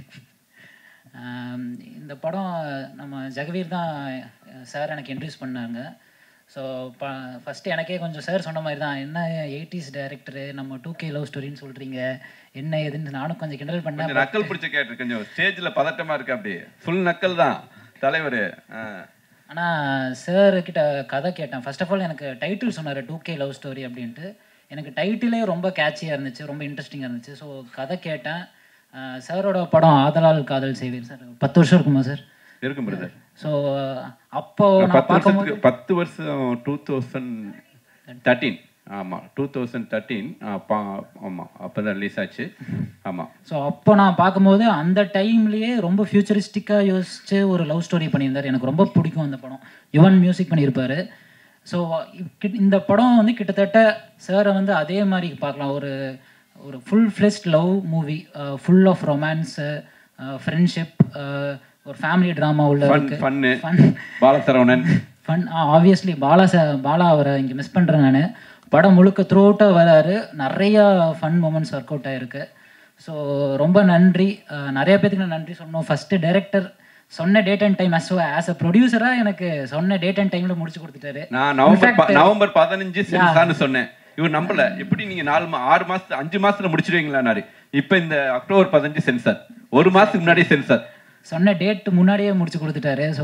இந்த படம் நம்ம ஜெகவீர் தான் சார் எனக்கு இன்ட்ரடியூஸ் பண்ணாங்க ஸோ ப ஃபஸ்ட்டு எனக்கே கொஞ்சம் சார் சொன்ன மாதிரி தான் என்ன எயிட்டிஸ் டைரக்டரு நம்ம டூ கே லவ் ஸ்டோரின்னு சொல்கிறீங்க என்ன ஏதுன்னு நானும் கொஞ்சம் கிண்டல் பண்ணேன் கொஞ்சம் நக்கல் பிடிச்ச கேட்டு கொஞ்சம் ஸ்டேஜ்ல பதட்டமா இருக்கு அப்படி ஃபுல் நக்கல் தான் தலைவர் ஆனால் சார் கிட்ட கதை கேட்டேன் ஃபர்ஸ்ட் ஆஃப் ஆல் எனக்கு டைட்டில் சொன்னார் டூ கே லவ் ஸ்டோரி அப்படின்ட்டு எனக்கு டைட்டிலே ரொம்ப கேட்சியாக இருந்துச்சு ரொம்ப இன்ட்ரெஸ்டிங்காக இருந்துச்சு ஸோ கதை கேட்டேன் சாரோட படம் ஆதலால் காதல் செய்வீர் சார் பத்து வருஷம் இருக்குமா சார் இருக்கும் பிரதர் ஸோ அப்போ நான் பத்து பார்க்கும்போது வருஷத்துக்கு பத்து வருஷம் டூ தௌசண்ட் தேர்ட்டீன் ஆமாம் டூ தௌசண்ட் தேர்ட்டீன் ஆமாம் அப்போ தான் ரிலீஸ் ஆச்சு ஆமாம் ஸோ அப்போ நான் பார்க்கும்போது அந்த டைம்லேயே ரொம்ப ஃபியூச்சரிஸ்டிக்காக யோசிச்சு ஒரு லவ் ஸ்டோரி பண்ணியிருந்தார் எனக்கு ரொம்ப பிடிக்கும் அந்த படம் யுவன் மியூசிக் பண்ணியிருப்பாரு ஸோ இந்த படம் வந்து கிட்டத்தட்ட சாரை வந்து அதே மாதிரி பார்க்கலாம் ஒரு ஒரு full fledged love movie full of romance friendship ஒரு ஃபேமிலி ட்ராமா உள்ள ஃபன் இருக்கு fun fun Balasaravanan fun obviously Bala ச பாலா அவரை இங்கே மிஸ் பண்ணுறேன் நான் படம் முழுக்க த்ரூ அவுட்டாக வராரு நிறையா ஃபன் மூமெண்ட்ஸ் ஒர்க் அவுட் ஆயிருக்கு ஸோ ரொம்ப நன்றி அஹ் நிறைய பேத்துக்கு நான் நன்றி சொல்லணும் ஃபஸ்ட்டு டைரக்டர் சொன்ன date and time as as a ப்ரொடியூசராக எனக்கு சொன்ன டேட் அண்ட் டைமில் முடிச்சு கொடுத்துட்டாரு நான் நவம்பர் ப- In fact, நவம்பர் பதினஞ்சு சென்சார்னு சொன்னேன் இவர் நம்பல எப்படி நீங்க நாலு மா- ஆறு மாசத்து அஞ்சு மாசத்துல முடிச்சிருவீங்களானாரு இப்ப இந்த அக்டோபர் பதினஞ்சு சென்சார் ஒரு மாசத்துக்கு முன்னாடி சென்சார் சொன்ன டேட் முன்னாடியே முடிச்சு கொடுத்துட்டாரு ஸோ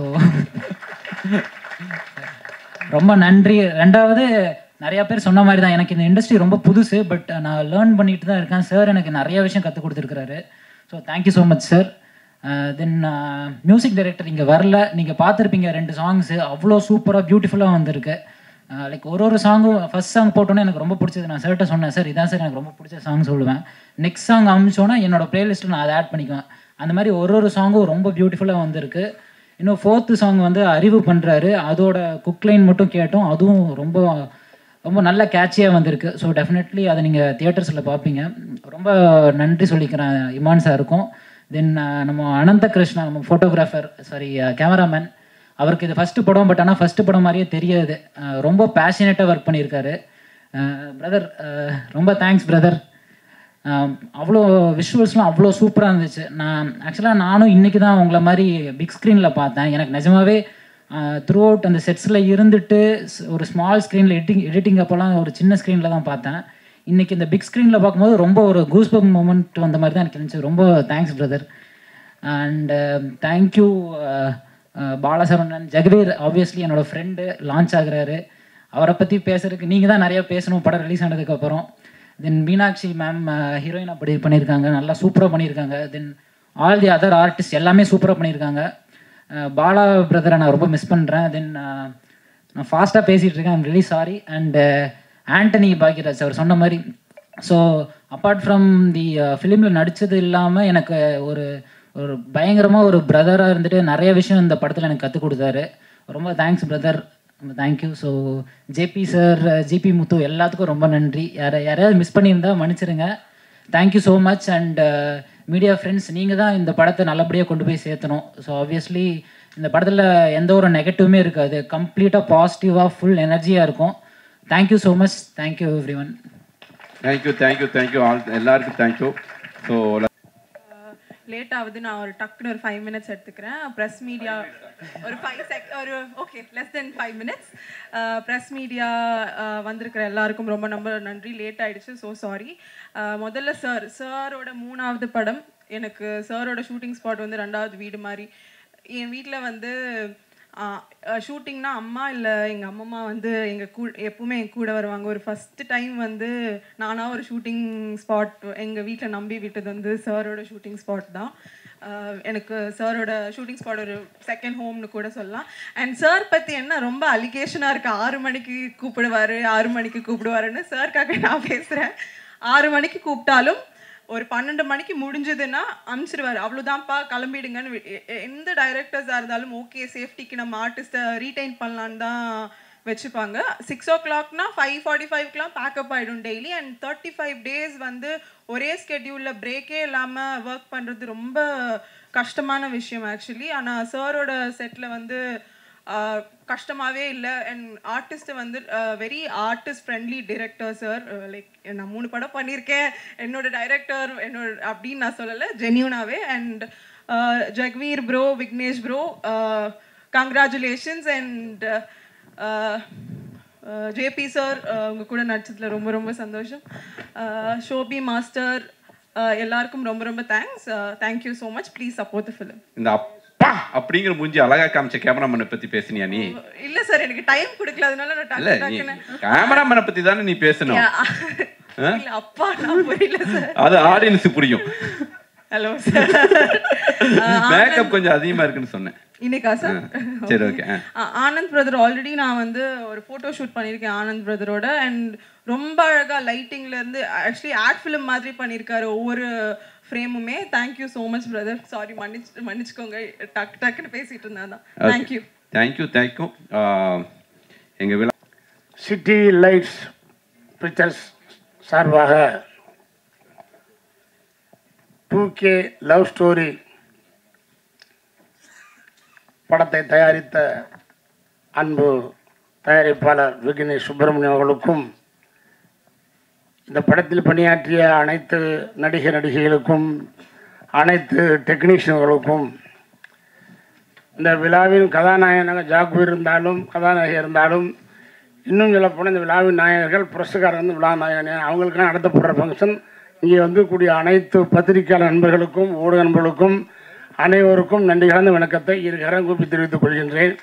ரொம்ப நன்றி ரெண்டாவது நிறைய பேர் சொன்ன மாதிரி தான் எனக்கு இந்த இண்டஸ்ட்ரி ரொம்ப புதுசு பட் நான் லேர்ன் பண்ணிட்டு தான் இருக்கேன் சார் எனக்கு நிறைய விஷயம் கற்றுக் கொடுத்துருக்காரு so thank you so much sir then music director இங்கே வரல நீங்கள் பார்த்துருப்பீங்க ரெண்டு சாங்ஸு அவ்வளோ சூப்பராக பியூட்டிஃபுல்லாக வந்திருக்கு லைக் ஒரு ஒரு சாங்கும் ஃபர்ஸ்ட் சாங் போட்டோன்னே எனக்கு ரொம்ப பிடிச்சது நான் சார்கிட்ட சொன்னேன் சார் இதான் சார் எனக்கு ரொம்ப பிடிச்ச சாங் சொல்லுவேன் நெக்ஸ்ட் சாங் அமிச்சோன்னா என்னோட பிளேலிஸ்ட்டில் நான் அதை ஆட் பண்ணிக்குவேன் அந்த மாதிரி ஒரு ஒரு சாங்கும் ரொம்ப பியூட்டிஃபுல்லாக வந்திருக்கு இன்னும் ஃபோர்த்து சாங் வந்து அறிவு பண்ணுறாரு அதோட குக்லைன் மட்டும் கேட்டோம் அதுவும் ரொம்ப ரொம்ப நல்ல கேட்சியாக வந்திருக்கு ஸோ டெஃபினெட்லி அதை நீங்கள் தியேட்டர்ஸில் பார்ப்பீங்க ரொம்ப நன்றி சொல்லிக்கிறேன் இமான் சாருக்கும் தென் நம்ம அனந்த கிருஷ்ணா நம்ம ஃபோட்டோகிராஃபர் சாரி கேமராமேன் அவருக்கு இது ஃபஸ்ட்டு படம் பட் ஆனால் ஃபஸ்ட்டு படம் மாதிரியே தெரியாது அஹ் ரொம்ப பேஷனேட்டாக ஒர்க் பண்ணியிருக்காரு பிரதர் ரொம்ப தேங்க்ஸ் பிரதர் அவ்வளோ விஷுவல்ஸ்லாம் அவ்வளோ சூப்பராக இருந்துச்சு நான் ஆக்சுவலாக நானும் இன்றைக்கி தான் உங்களை மாதிரி பிக் ஸ்க்ரீனில் பார்த்தேன் எனக்கு நிஜமாவே த்ரூ அவுட் அந்த செட்ஸில் இருந்துட்டு ஸ்- ஒரு ஸ்மால் ஸ்க்ரீனில் எடிட்டிங் எடிட்டிங் அப்போலாம் ஒரு சின்ன ஸ்க்ரீனில் தான் பார்த்தேன் இன்றைக்கி இந்த பிக் ஸ்க்ரீனில் பார்க்கும்போது ரொம்ப ஒரு கூஸ்பம் மூமெண்ட் வந்த மாதிரி தான் எனக்கு இருந்துச்சு ரொம்ப thanks brother and thank you Balasaravanan Jagveer obviously என்னோடய ஃப்ரெண்டு லான்ச் ஆகுறாரு அவரை பற்றி பேசுறதுக்கு நீங்கள் தான் நிறைய பேசணும் படம் ரிலீஸ் ஆனதுக்கப்புறம் தென் மீனாட்சி மேம் ஹீரோயின் அப்படி பண்ணியிருக்காங்க நல்லா சூப்பராக பண்ணியிருக்காங்க then all the other artist எல்லாமே சூப்பராக பண்ணியிருக்காங்க அஹ் பாலா பிரதரை நான் ரொம்ப மிஸ் பண்ணுறேன் தென் நான் ஃபாஸ்ட்டாக பேசிகிட்டு இருக்கேன் I'm really sorry and Antony Bhagyaraj அவர் சொன்ன மாதிரி ஸோ அப்பார்ட் ஃப்ரம் தி ஃபிலிமில் நடித்தது இல்லாமல் எனக்கு ஒரு ஒரு பயங்கரமாக ஒரு பிரதராக இருந்துட்டு நிறைய விஷயம் இந்த படத்தில் எனக்கு கற்றுக் கொடுத்தாரு ரொம்ப தேங்க்ஸ் பிரதர் ரொம்ப thank you so JP sir GP Muthu எல்லாத்துக்கும் ரொம்ப நன்றி யாரை யாரையாவது மிஸ் பண்ணியிருந்தா மன்னிச்சிடுங்க thank you so much and media friends நீங்கள் தான் இந்த படத்தை நல்லபடியாக கொண்டு போய் சேர்த்தணும் ஸோ ஆப்வியஸ்லி இந்த படத்தில் எந்த ஒரு நெகட்டிவுமே இருக்காது கம்ப்ளீட்டாக பாசிட்டிவாக ஃபுல் எனர்ஜியாக இருக்கும் thank you so much thank you everyone thank you thank you thank you all எல்லாருக்கும் தேங்க்யூ ஸோ லேட் ஆகுது நான் ஒரு டக்குன்னு ஒரு ஃபைவ் மினிட்ஸ் எடுத்துக்கிறேன் ப்ரெஸ் மீடியா ஒரு ஃபைவ் செக் ஒரு okay less then five minutes press media வந்திருக்கிற எல்லாருக்கும் ரொம்ப ரொம்ப நன்றி லேட் ஆயிடுச்சு ஸோ சாரி முதல்ல சார் சாரோட மூணாவது படம் எனக்கு சாரோட ஷூட்டிங் ஸ்பாட் வந்து ரெண்டாவது வீடு மாதிரி என் வீட்டில் வந்து ஷூட்டிங்னா அம்மா இல்லை எங்கள் அம்மம்மா வந்து எங்கள் கூ எப்பவுமே என் கூட வருவாங்க ஒரு ஃபஸ்ட்டு டைம் வந்து நானாக ஒரு ஷூட்டிங் ஸ்பாட் எங்கள் வீட்டில் நம்பி விட்டது வந்து சாரோட ஷூட்டிங் ஸ்பாட் தான் ஆஹ் எனக்கு சாரோட ஷூட்டிங் ஸ்பாட் ஒரு செகண்ட் ஹோம்னு கூட சொல்லலாம் அண்ட் சார் பற்றி என்ன ரொம்ப அலிகேஷனாக இருக்குது ஆறு மணிக்கு கூப்பிடுவார் ஆறு மணிக்கு கூப்பிடுவாருன்னு சார்க்காக நான் பேசுகிறேன் ஆறு மணிக்கு கூப்பிட்டாலும் ஒரு பன்னெண்டு மணிக்கு முடிஞ்சதுன்னா அனுப்பிச்சிடுவார் அவ்வளோதான்ப்பா கிளம்பிடுங்கன்னு வி- எ- எ- எந்த டைரக்டர்ஸாக இருந்தாலும் ஓகே சேஃப்டிக்கு நம்ம ஆர்டிஸ்ட்டை ரீடைன் பண்ணலான்னு தான் வச்சுப்பாங்க சிக்ஸ் ஓ கிளாக்னா ஃபைவ் ஃபார்ட்டி ஃபைவ்க்குலாம் பேக்கப் ஆகிடும் daily and thirty five days வந்து ஒரே ஸ்கெட்யூலில் பிரேக்கே இல்லாமல் ஒர்க் பண்ணுறது ரொம்ப கஷ்டமான விஷயம் ஆக்சுவலி ஆனால் சாரோட செட்டில் வந்து ஆஹ், கஷ்டமாவே இல்லை அண்ட் ஆர்டிஸ்ட் வந்து very artist friendly director sir like நான் மூணு படம் பண்ணியிருக்கேன் என்னோட டைரக்டர் என்னோட அப்படின்னு நான் சொல்லலை ஜென்யூனாவே and Jagveer bro Vignesh bro congratulations and JP sir உங்கள் கூட நடிச்சதுல ரொம்ப ரொம்ப சந்தோஷம் ஷோபி மாஸ்டர் எல்லாருக்கும் ரொம்ப ரொம்ப thanks thank you so much please support the film இந்த அப்பா அப்படிங்கிற மூஞ்சி அழகா காமிச்ச கேமராமேனை பத்தி பேசுனியா நீ இல்ல சார் எனக்கு டைம் கொடுக்கல அதனால நான் இல்ல டக்கு நீ டக்குன்னு கேமராமேனை பத்தி தானே நீ பேசணும் ஆ? இல்ல அப்பா நான் புரியல சார் அது ஆடியன்ஸுக்கு புரியும் ஹலோ சார் மேக்கப் கொஞ்சம் அதிகமா இருக்குன்னு சொன்னேன் இன்னைக்கா சார் ஆ, சரி ஓகே ஆனந்த் பிரதர் ஆல்ரெடி நான் வந்து ஒரு ஃபோட்டோ ஷூட் பண்ணியிருக்கேன் ஆனந்த் பிரதரோட அண்ட் ரொம்ப அழகா லைட்டிங்ல இருந்து ஆக்சுவலி ஆட் ஃபிலிம் மாதிரி பண்ணியிருக்காரு ஒவ்வொரு ஃப்ரேமுமே thank you so much brother sorry மன்னிச்சு மன்னிச்சுக்கோங்க டக்கு டக்குன்னு பேசிட்டு இருந்தா தான் தேங்க்யூ தேங்க்யூ தேங்க்யூ எங்க விழா சிட்டி லைட்ஸ் பிக்சர்ஸ் சார்பாக டூ கே லவ் ஸ்டோரி படத்தை தயாரித்த அன்பு தயாரிப்பாளர் விக்னேஷ் சுப்பிரமணியம் அவர்களுக்கும் இந்த படத்தில் பணியாற்றிய அனைத்து நடிகை நடிகைகளுக்கும் அனைத்து டெக்னீஷியன்களுக்கும் இந்த விழாவின் கதாநாயகனாக ஜாகுவீர் இருந்தாலும் கதாநாயகி இருந்தாலும் இன்னும் சொல்லப்போனால் இந்த விழாவின் நாயகர்கள் புரஸ்காரர் வந்து விழா நாயகன் அவங்களுக்காக நடத்தப்படுற ஃபங்க்ஷன் இங்கே வந்து கூடிய அனைத்து பத்திரிகையாளர் நண்பர்களுக்கும் ஊடக நண்பர்களுக்கும் அனைவருக்கும் நன்றி கலந்த வணக்கத்தை இருகரம் கூப்பி தெரிவித்துக் கொள்கின்றேன்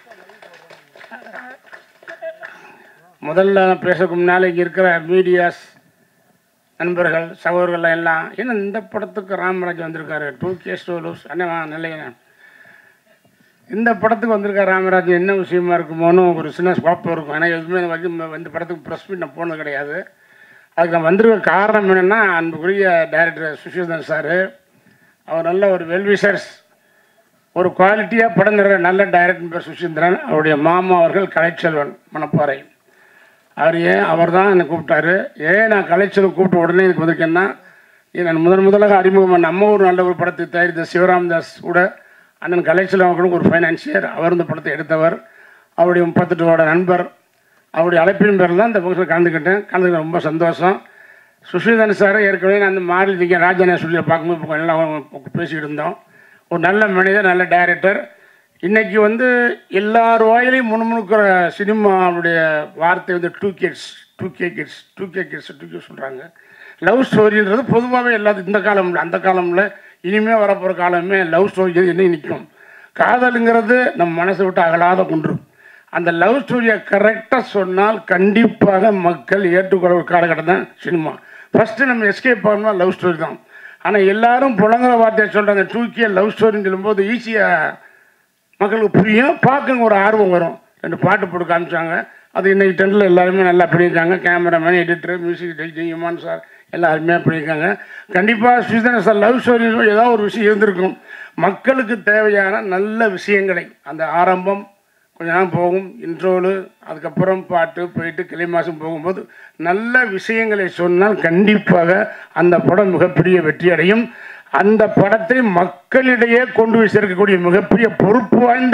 முதல்ல நான் பேசக்கு முன்னால் இங்கே இருக்கிற மீடியாஸ் நண்பர்கள் சகோதரர்கள் எல்லாம் ஏன்னா இந்த படத்துக்கு ராமராஜ் வந்திருக்காரு டூ கே ஸ்டோலூஸ் அண்ணா நல்ல இந்த படத்துக்கு வந்திருக்க ராமராஜ் என்ன விஷயமா இருக்குமோன்னு ஒரு சின்ன ஸ்கோப் இருக்கும் ஏன்னா எதுவுமே வந்து இந்த படத்துக்கு ப்ரெஸ் மீட் நான் போனது கிடையாது அதுக்கு நான் வந்திருக்க காரணம் என்னென்னா அன்புக்குரிய டைரக்டர் சுஷிதன் சார் அவர் நல்ல ஒரு வெல்விஷர்ஸ் ஒரு குவாலிட்டியாக படம் தர நல்ல டைரக்டர் பேர் சுஷீந்திரன் அவருடைய மாமா அவர்கள் கலைச்செல்வன் மணப்பாறை அவர் ஏன் அவர் தான் என்னை கூப்பிட்டாரு ஏன் நான் கலைச்செல்வன் கூப்பிட்ட உடனே இதுக்கு வந்திருக்கேன்னா நான் முதன் முதலாக அறிமுகம் பண்ண நம்ம ஒரு நல்ல ஒரு படத்தை தயாரித்த சிவராமதாஸ் கூட அண்ணன் கலைச்செல்வம் அவர்களும் ஒரு ஃபைனான்சியர் அவர் இந்த படத்தை எடுத்தவர் அவருடைய முப்பத்தெட்டுவோட நண்பர் அவருடைய அழைப்பின் பேரில் தான் இந்த ஃபங்க்ஷன் கலந்துக்கிட்டேன் கலந்துக்கிட்ட ரொம்ப சந்தோஷம் சுஷீதன் சார் ஏற்கனவே நான் அந்த மாரலிங்க ராஜான சொல்லி பார்க்கும்போது இப்போ எல்லாம் பேசிக்கிட்டு இருந்தோம் ஒரு நல்ல மனிதர் நல்ல டைரக்டர் இன்னைக்கு வந்து எல்லார் வாயிலையும் முணுமுணுக்கிற சினிமாவுடைய வார்த்தை வந்து two kids two K kids two K kids two K சொல்கிறாங்க லவ் ஸ்டோரின்றது பொதுவாகவே எல்லாத்துக்கும் இந்த காலம்ல அந்த காலம்ல இனிமே வரப்போகிற காலமே லவ் ஸ்டோரி என்ன நிற்கும் காதலுங்கிறது நம்ம மனசை விட்டு அகலாத குன்று அந்த லவ் ஸ்டோரியை கரெக்டாக சொன்னால் கண்டிப்பாக மக்கள் ஏற்றுக்கொள்ள ஒரு காலகட்டம் தான் சினிமா ஃபஸ்ட்டு நம்ம எஸ்கேப் பண்ணால் லவ் ஸ்டோரி தான் ஆனால் எல்லாரும் புலங்குற வார்த்தையை சொல்கிறாங்க டூக்கிய லவ் ஸ்டோரின்னு சொல்லும்போது ஈஸியாக மக்களுக்கு புரியும் பார்க்க ஒரு ஆர்வம் வரும் ரெண்டு பாட்டு போட்டு காமிச்சாங்க அது இன்னைக்கு டென்னில் எல்லாருமே நல்லா பண்ணியிருக்காங்க cameraman editor music director Imman sir எல்லாருமே பண்ணியிருக்காங்க கண்டிப்பாக ஸ்ரீதரன் சார் லவ் ஸ்டோரி ஏதாவது ஒரு விஷயம் இருந்திருக்கும் மக்களுக்கு தேவையான நல்ல விஷயங்களை அந்த ஆரம்பம் கொஞ்ச நேரம் போகும் இன்ட்ரோலு அதுக்கப்புறம் பாட்டு போயிட்டு கிளை மாதம் போகும்போது நல்ல விஷயங்களை சொன்னால் கண்டிப்பாக அந்த படம் மிகப்பெரிய வெற்றி அடையும் அந்த படத்தை மக்களிடையே கொண்டு போய் சேர்க்கக்கூடிய மிகப்பெரிய பொறுப்பு வாய்ந்த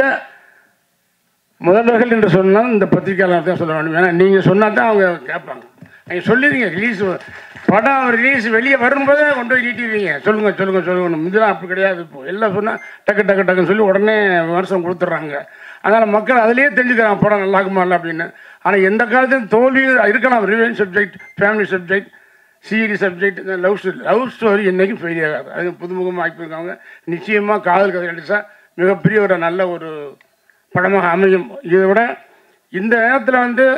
முதல்வர்கள் என்று சொன்னால் இந்த பத்திரிகையாளர் தான் சொல்ல வேண்டும் ஏன்னா நீங்கள் சொன்னால் தான் அவங்க கேட்பாங்க நீங்கள் சொல்லிடுங்க ரிலீஸ் படம் ரிலீஸ் வெளியே வரும்போதே கொண்டு போய் நீட்டிடுவீங்க சொல்லுங்கள் சொல்லுங்கள் சொல்லுங்கள் முந்திலாம் அப்படி கிடையாது இப்போ எல்லாம் சொன்னால் டக்கு டக்கு டக்குன்னு சொல்லி உடனே விமர்சனம் கொடுத்துட்றாங்க அதனால் மக்கள் அதிலேயே தெரிஞ்சுக்கிறாங்க படம் நல்லா இருக்குமா இல்லை அப்படின்னு ஆனால் எந்த காலத்தையும் தோல்வி இருக்கலாம் revenge subject family subject serious subject இந்த லவ் ஸ்டோரி லவ் ஸ்டோரி என்றைக்கும் ஃபெயில் ஆகாது அது புதுமுகமாக ஆக்கியிருக்காங்க நிச்சயமாக காதல் கதை நடிச்சா மிகப்பெரிய ஒரு நல்ல ஒரு படமாக அமையும் இதை விட இந்த நேரத்தில் வந்து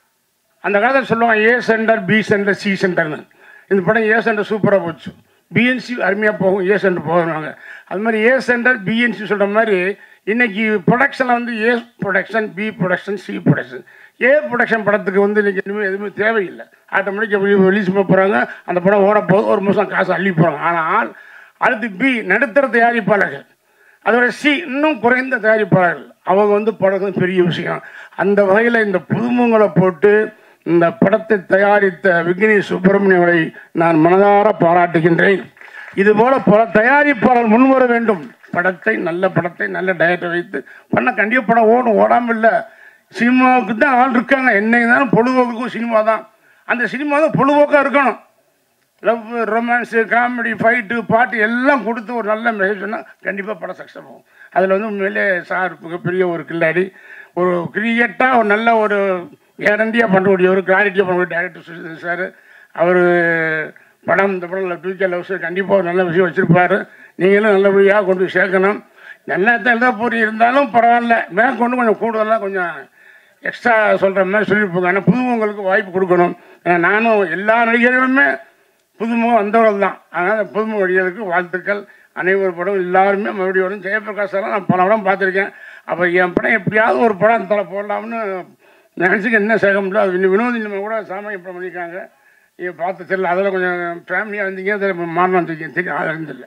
அந்த காலத்தில் சொல்லுவாங்க A centre B centre C சென்டர்னு இந்த படம் ஏ சென்டர் சூப்பராக போச்சு பிஎன்சி அருமையாக போகும் ஏ சென்டர் போகிறாங்க அது மாதிரி ஏ சென்டர் பிஎன்சி சொல்கிற மாதிரி இன்னைக்கு ப்ரொடக்ஷனில் வந்து A production B production C production A production படத்துக்கு வந்து இன்றைக்கி எதுவுமே எதுவுமே தேவையில்லை ஆட்டோமேட்டிக்காக ரிலீஸ் பண்ண போகிறாங்க அந்த படம் ஓட போகுது ஒரு மாதம் காசு அள்ளி போகிறாங்க ஆனால் அடுத்து பி நடுத்தர தயாரிப்பாளர்கள் அதோட சி இன்னும் குறைந்த தயாரிப்பாளர்கள் அவங்க வந்து படம் பெரிய விஷயம் அந்த வகையில் இந்த புதுமுகங்களை போட்டு இந்த படத்தை தயாரித்த விக்னேஷ் சுப்பிரமணியவரை நான் மனதார பாராட்டுகின்றேன் இதுபோல பல தயாரிப்பாளர் முன்வர வேண்டும் படத்தை நல்ல படத்தை நல்ல டயட்டை வைத்து பண்ண கண்டிப்பாக படம் ஓடும் ஓடாமல் இல்லை சினிமாவுக்கு தான் ஆள் இருக்காங்க என்ன இருந்தாலும் பொழுதுபோக்குக்கும் சினிமா தான் அந்த சினிமா தான் பொழுதுபோக்காக இருக்கணும் லவ் ரொமான்ஸு காமெடி ஃபைட்டு பாட்டு எல்லாம் கொடுத்து ஒரு நல்ல மெசேஜ் சொன்னால் கண்டிப்பாக படம் சக்ஸஸ் ஆகும் அதில் வந்து உண்மையிலே சார் மிகப்பெரிய ஒரு கில்லாடி ஒரு கிரியேட்டாக ஒரு நல்ல ஒரு கேரண்டியாக பண்ணக்கூடிய ஒரு கிளாரிட்டியாக பண்ணக்கூடிய டேரக்டர் சுஷிதன் சார் அவர் படம் இந்த படம் டூ கே லவ்ஸ் கண்டிப்பாக ஒரு நல்ல விஷயம் வச்சுருப்பார் நீங்களும் நல்லபடியாக கொண்டு போய் சேர்க்கணும் நல்லா தான் எழுத போறி இருந்தாலும் பரவாயில்ல மேற்கொண்டு கொஞ்சம் கூடுதலாக கொஞ்சம் எக்ஸ்ட்ரா சொல்கிற மாதிரி சொல்லியிருப்பாங்க ஆனால் புதுமுகங்களுக்கு வாய்ப்பு கொடுக்கணும் ஏன்னா நானும் எல்லா நடிகர்களுமே புதுமுகம் வந்தவர்கள் தான் அதனால் புதுமுக நடிகர்களுக்கு வாழ்த்துக்கள் அனைவரும் படம் எல்லாருமே மறுபடியும் வரும் ஜெயபிரகாஷ் எல்லாம் நான் பல படம் பார்த்துருக்கேன் அப்போ என் படம் எப்படியாவது ஒரு படம் தலை போடலாம்னு நினச்சிக்க என்ன சேக முடியல அது இன்னும் வினோதி நம்ம கூட சாமானிய படம் பண்ணியிருக்காங்க இதை பார்த்து தெரியல அதில் கொஞ்சம் ஃபேமிலியாக வந்தீங்க அதில் மாறணும் தெரியும் தெரியும் அது இருந்தில்ல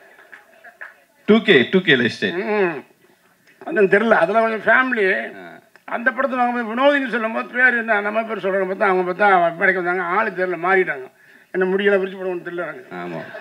two K two K lifestyle ம் அது தெரியல அதில் கொஞ்சம் ஃபேமிலி அந்த படத்தில் அவங்க போய் வினோதின்னு சொல்லும் போது பேர் என்ன நம்ம பேர் சொல்கிற பார்த்தா அவங்க பார்த்தா மேடைக்கு வந்தாங்க ஆளு தெரியல மாறிட்டாங்க என்ன முடியல விரிச்சு போடணும்னு தெரியல எனக்கு ஆமாம்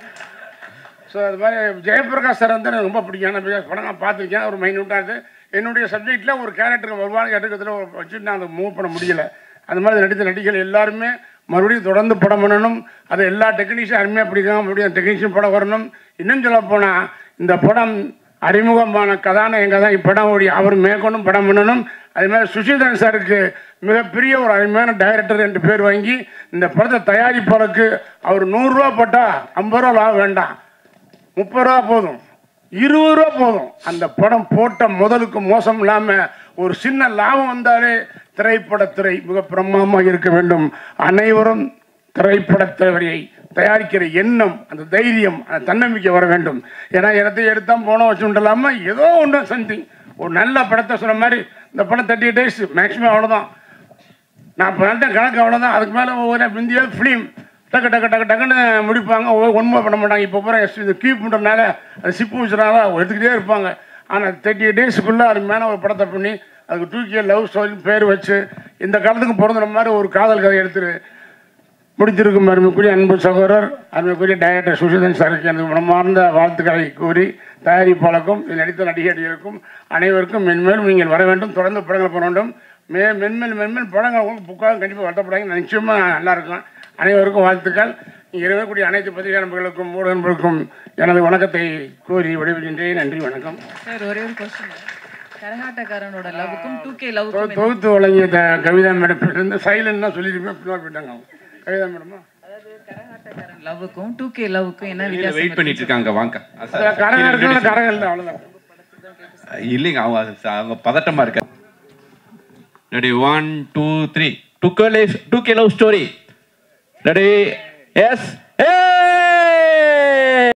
ஸோ அது மாதிரி ஜெயபிரகாஷ் சார் வந்து எனக்கு ரொம்ப பிடிக்கும் ஏன்னா பிகாஸ் படம் நான் பார்த்துருக்கேன் ஒரு மைனூட்டாக இருக்குது என்னுடைய சப்ஜெக்டில் ஒரு கேரக்டருக்கு வருவாங்க கேரக்டத்தில் வச்சுட்டு நான் அதை மூவ் பண்ண முடியல அந்த மாதிரி நடித்த நடிகர்கள் எல்லாருமே மறுபடியும் தொடர்ந்து படம் பண்ணணும் அது எல்லா டெக்னீஷியன் அருமையாக பிடிக்கும் மறுபடியும் டெக்னீஷியன் படம் வரணும் இன்னும் சொல்ல போனால் இந்த படம் அறிமுகமான கதாநாயகங்க தான் இப்படம் ஓடி அவர் மேற்கொண்டும் படம் பண்ணணும் அதே மாதிரி சுஷீதரன் சாருக்கு மிகப்பெரிய ஒரு அருமையான டைரக்டர் என்று பேர் வாங்கி இந்த படத்தை தயாரிப்பாளருக்கு அவர் நூறுரூவா போட்டால் ஐம்பது ரூபா லாபம் வேண்டாம் முப்பது ரூபா போதும் இருபது ரூபா போதும் அந்த படம் போட்ட முதலுக்கு மோசம் இல்லாமல் ஒரு சின்ன லாபம் வந்தாலே திரைப்படத்துறை மிக பிரமாதமாக இருக்க வேண்டும் அனைவரும் திரைப்படத்துறையை தயாரிக்கிற எண்ணம் அந்த தைரியம் அந்த தன்னம்பிக்கை வர வேண்டும் ஏன்னா இடத்தை எடுத்தால் போனோம் வச்சுட்டலாமா ஏதோ ஒன்று சம்திங் ஒரு நல்ல படத்தை சொன்ன மாதிரி இந்த படம் தேர்ட்டி டேஸ் மேக்ஸிமம் அவ்வளோதான் நான் பண்ணிட்ட கணக்கு அவ்வளோதான் அதுக்கு மேலே ஒவ்வொரு இந்தியா ஃபிலிம் டக்கு டக்கு டக்கு டக்குன்னு முடிப்பாங்க ஒன்றுமே பண்ண மாட்டாங்க இப்போ பூரா எஸ் இது கீப் பண்ணுறதுனால அது சிப்பு வச்சுனால எடுத்துக்கிட்டே இருப்பாங்க ஆனால் தேர்ட்டி டேஸுக்குள்ளே அதுக்கு மேலே ஒரு படத்தை பண்ணி அதுக்கு டூ கே லவ் ஸ்டோரி பேர் வச்சு இந்த காலத்துக்கு பிறந்த மாதிரி ஒரு காதல் கதை எடுத்துரு முடித்திருக்கும் அருமைக்குரிய அன்பு சகோதரர் அருமைக்குரிய டைரக்டர் சுஷிதன் சாருக்கு எனது மனமார்ந்த வாழ்த்துக்களை கூறி தயாரிப்பாளருக்கும் இதில் நடித்த நடிகர்களுக்கும் அனைவருக்கும் மென்மேலும் நீங்கள் வர வேண்டும் தொடர்ந்து படங்கள் பண்ண வேண்டும் மே மென்மேல் மென்மேல் படங்கள் உங்களுக்கு புக்காக கண்டிப்பாக வருத்தப்படாங்க நிச்சயமாக நல்லா இருக்கும் அனைவருக்கும் வாழ்த்துக்கள் இங்கே இருக்கக்கூடிய அனைத்து பத்திரிகை நண்பர்களுக்கும் ஊடக நண்பர்களுக்கும் எனது வணக்கத்தை கூறி விடைபெறுகின்றேன் நன்றி வணக்கம் சார் ஒரே ஒரு கொஸ்டின் கரகாட்டக்காரனோட லவ்வுக்கும் டூ கே தொ- லவ்வுக்கும் தொகுத்து வழங்கிய த- கவிதா மேடம் இருந்து சைலண்ட் தான் சொல்லியிருப்பேன் பின்னாடி போயிட்டாங்க அவங்க. கவிதா மேடமா லவ்வுக்கும் டூ கே லவ்வுக்கும் என்ன வித்தியாசம் வெயிட் பண்ணிட்டு இருக்காங்க வாங்க அதான் கரகம் இருக்குல்ல, கரகம் இல்லை அவ்வளோதான் இல்லைங்க அவங்க அது- அவங்க பதட்டமா இருக்க ready one two three two K two K love story ready S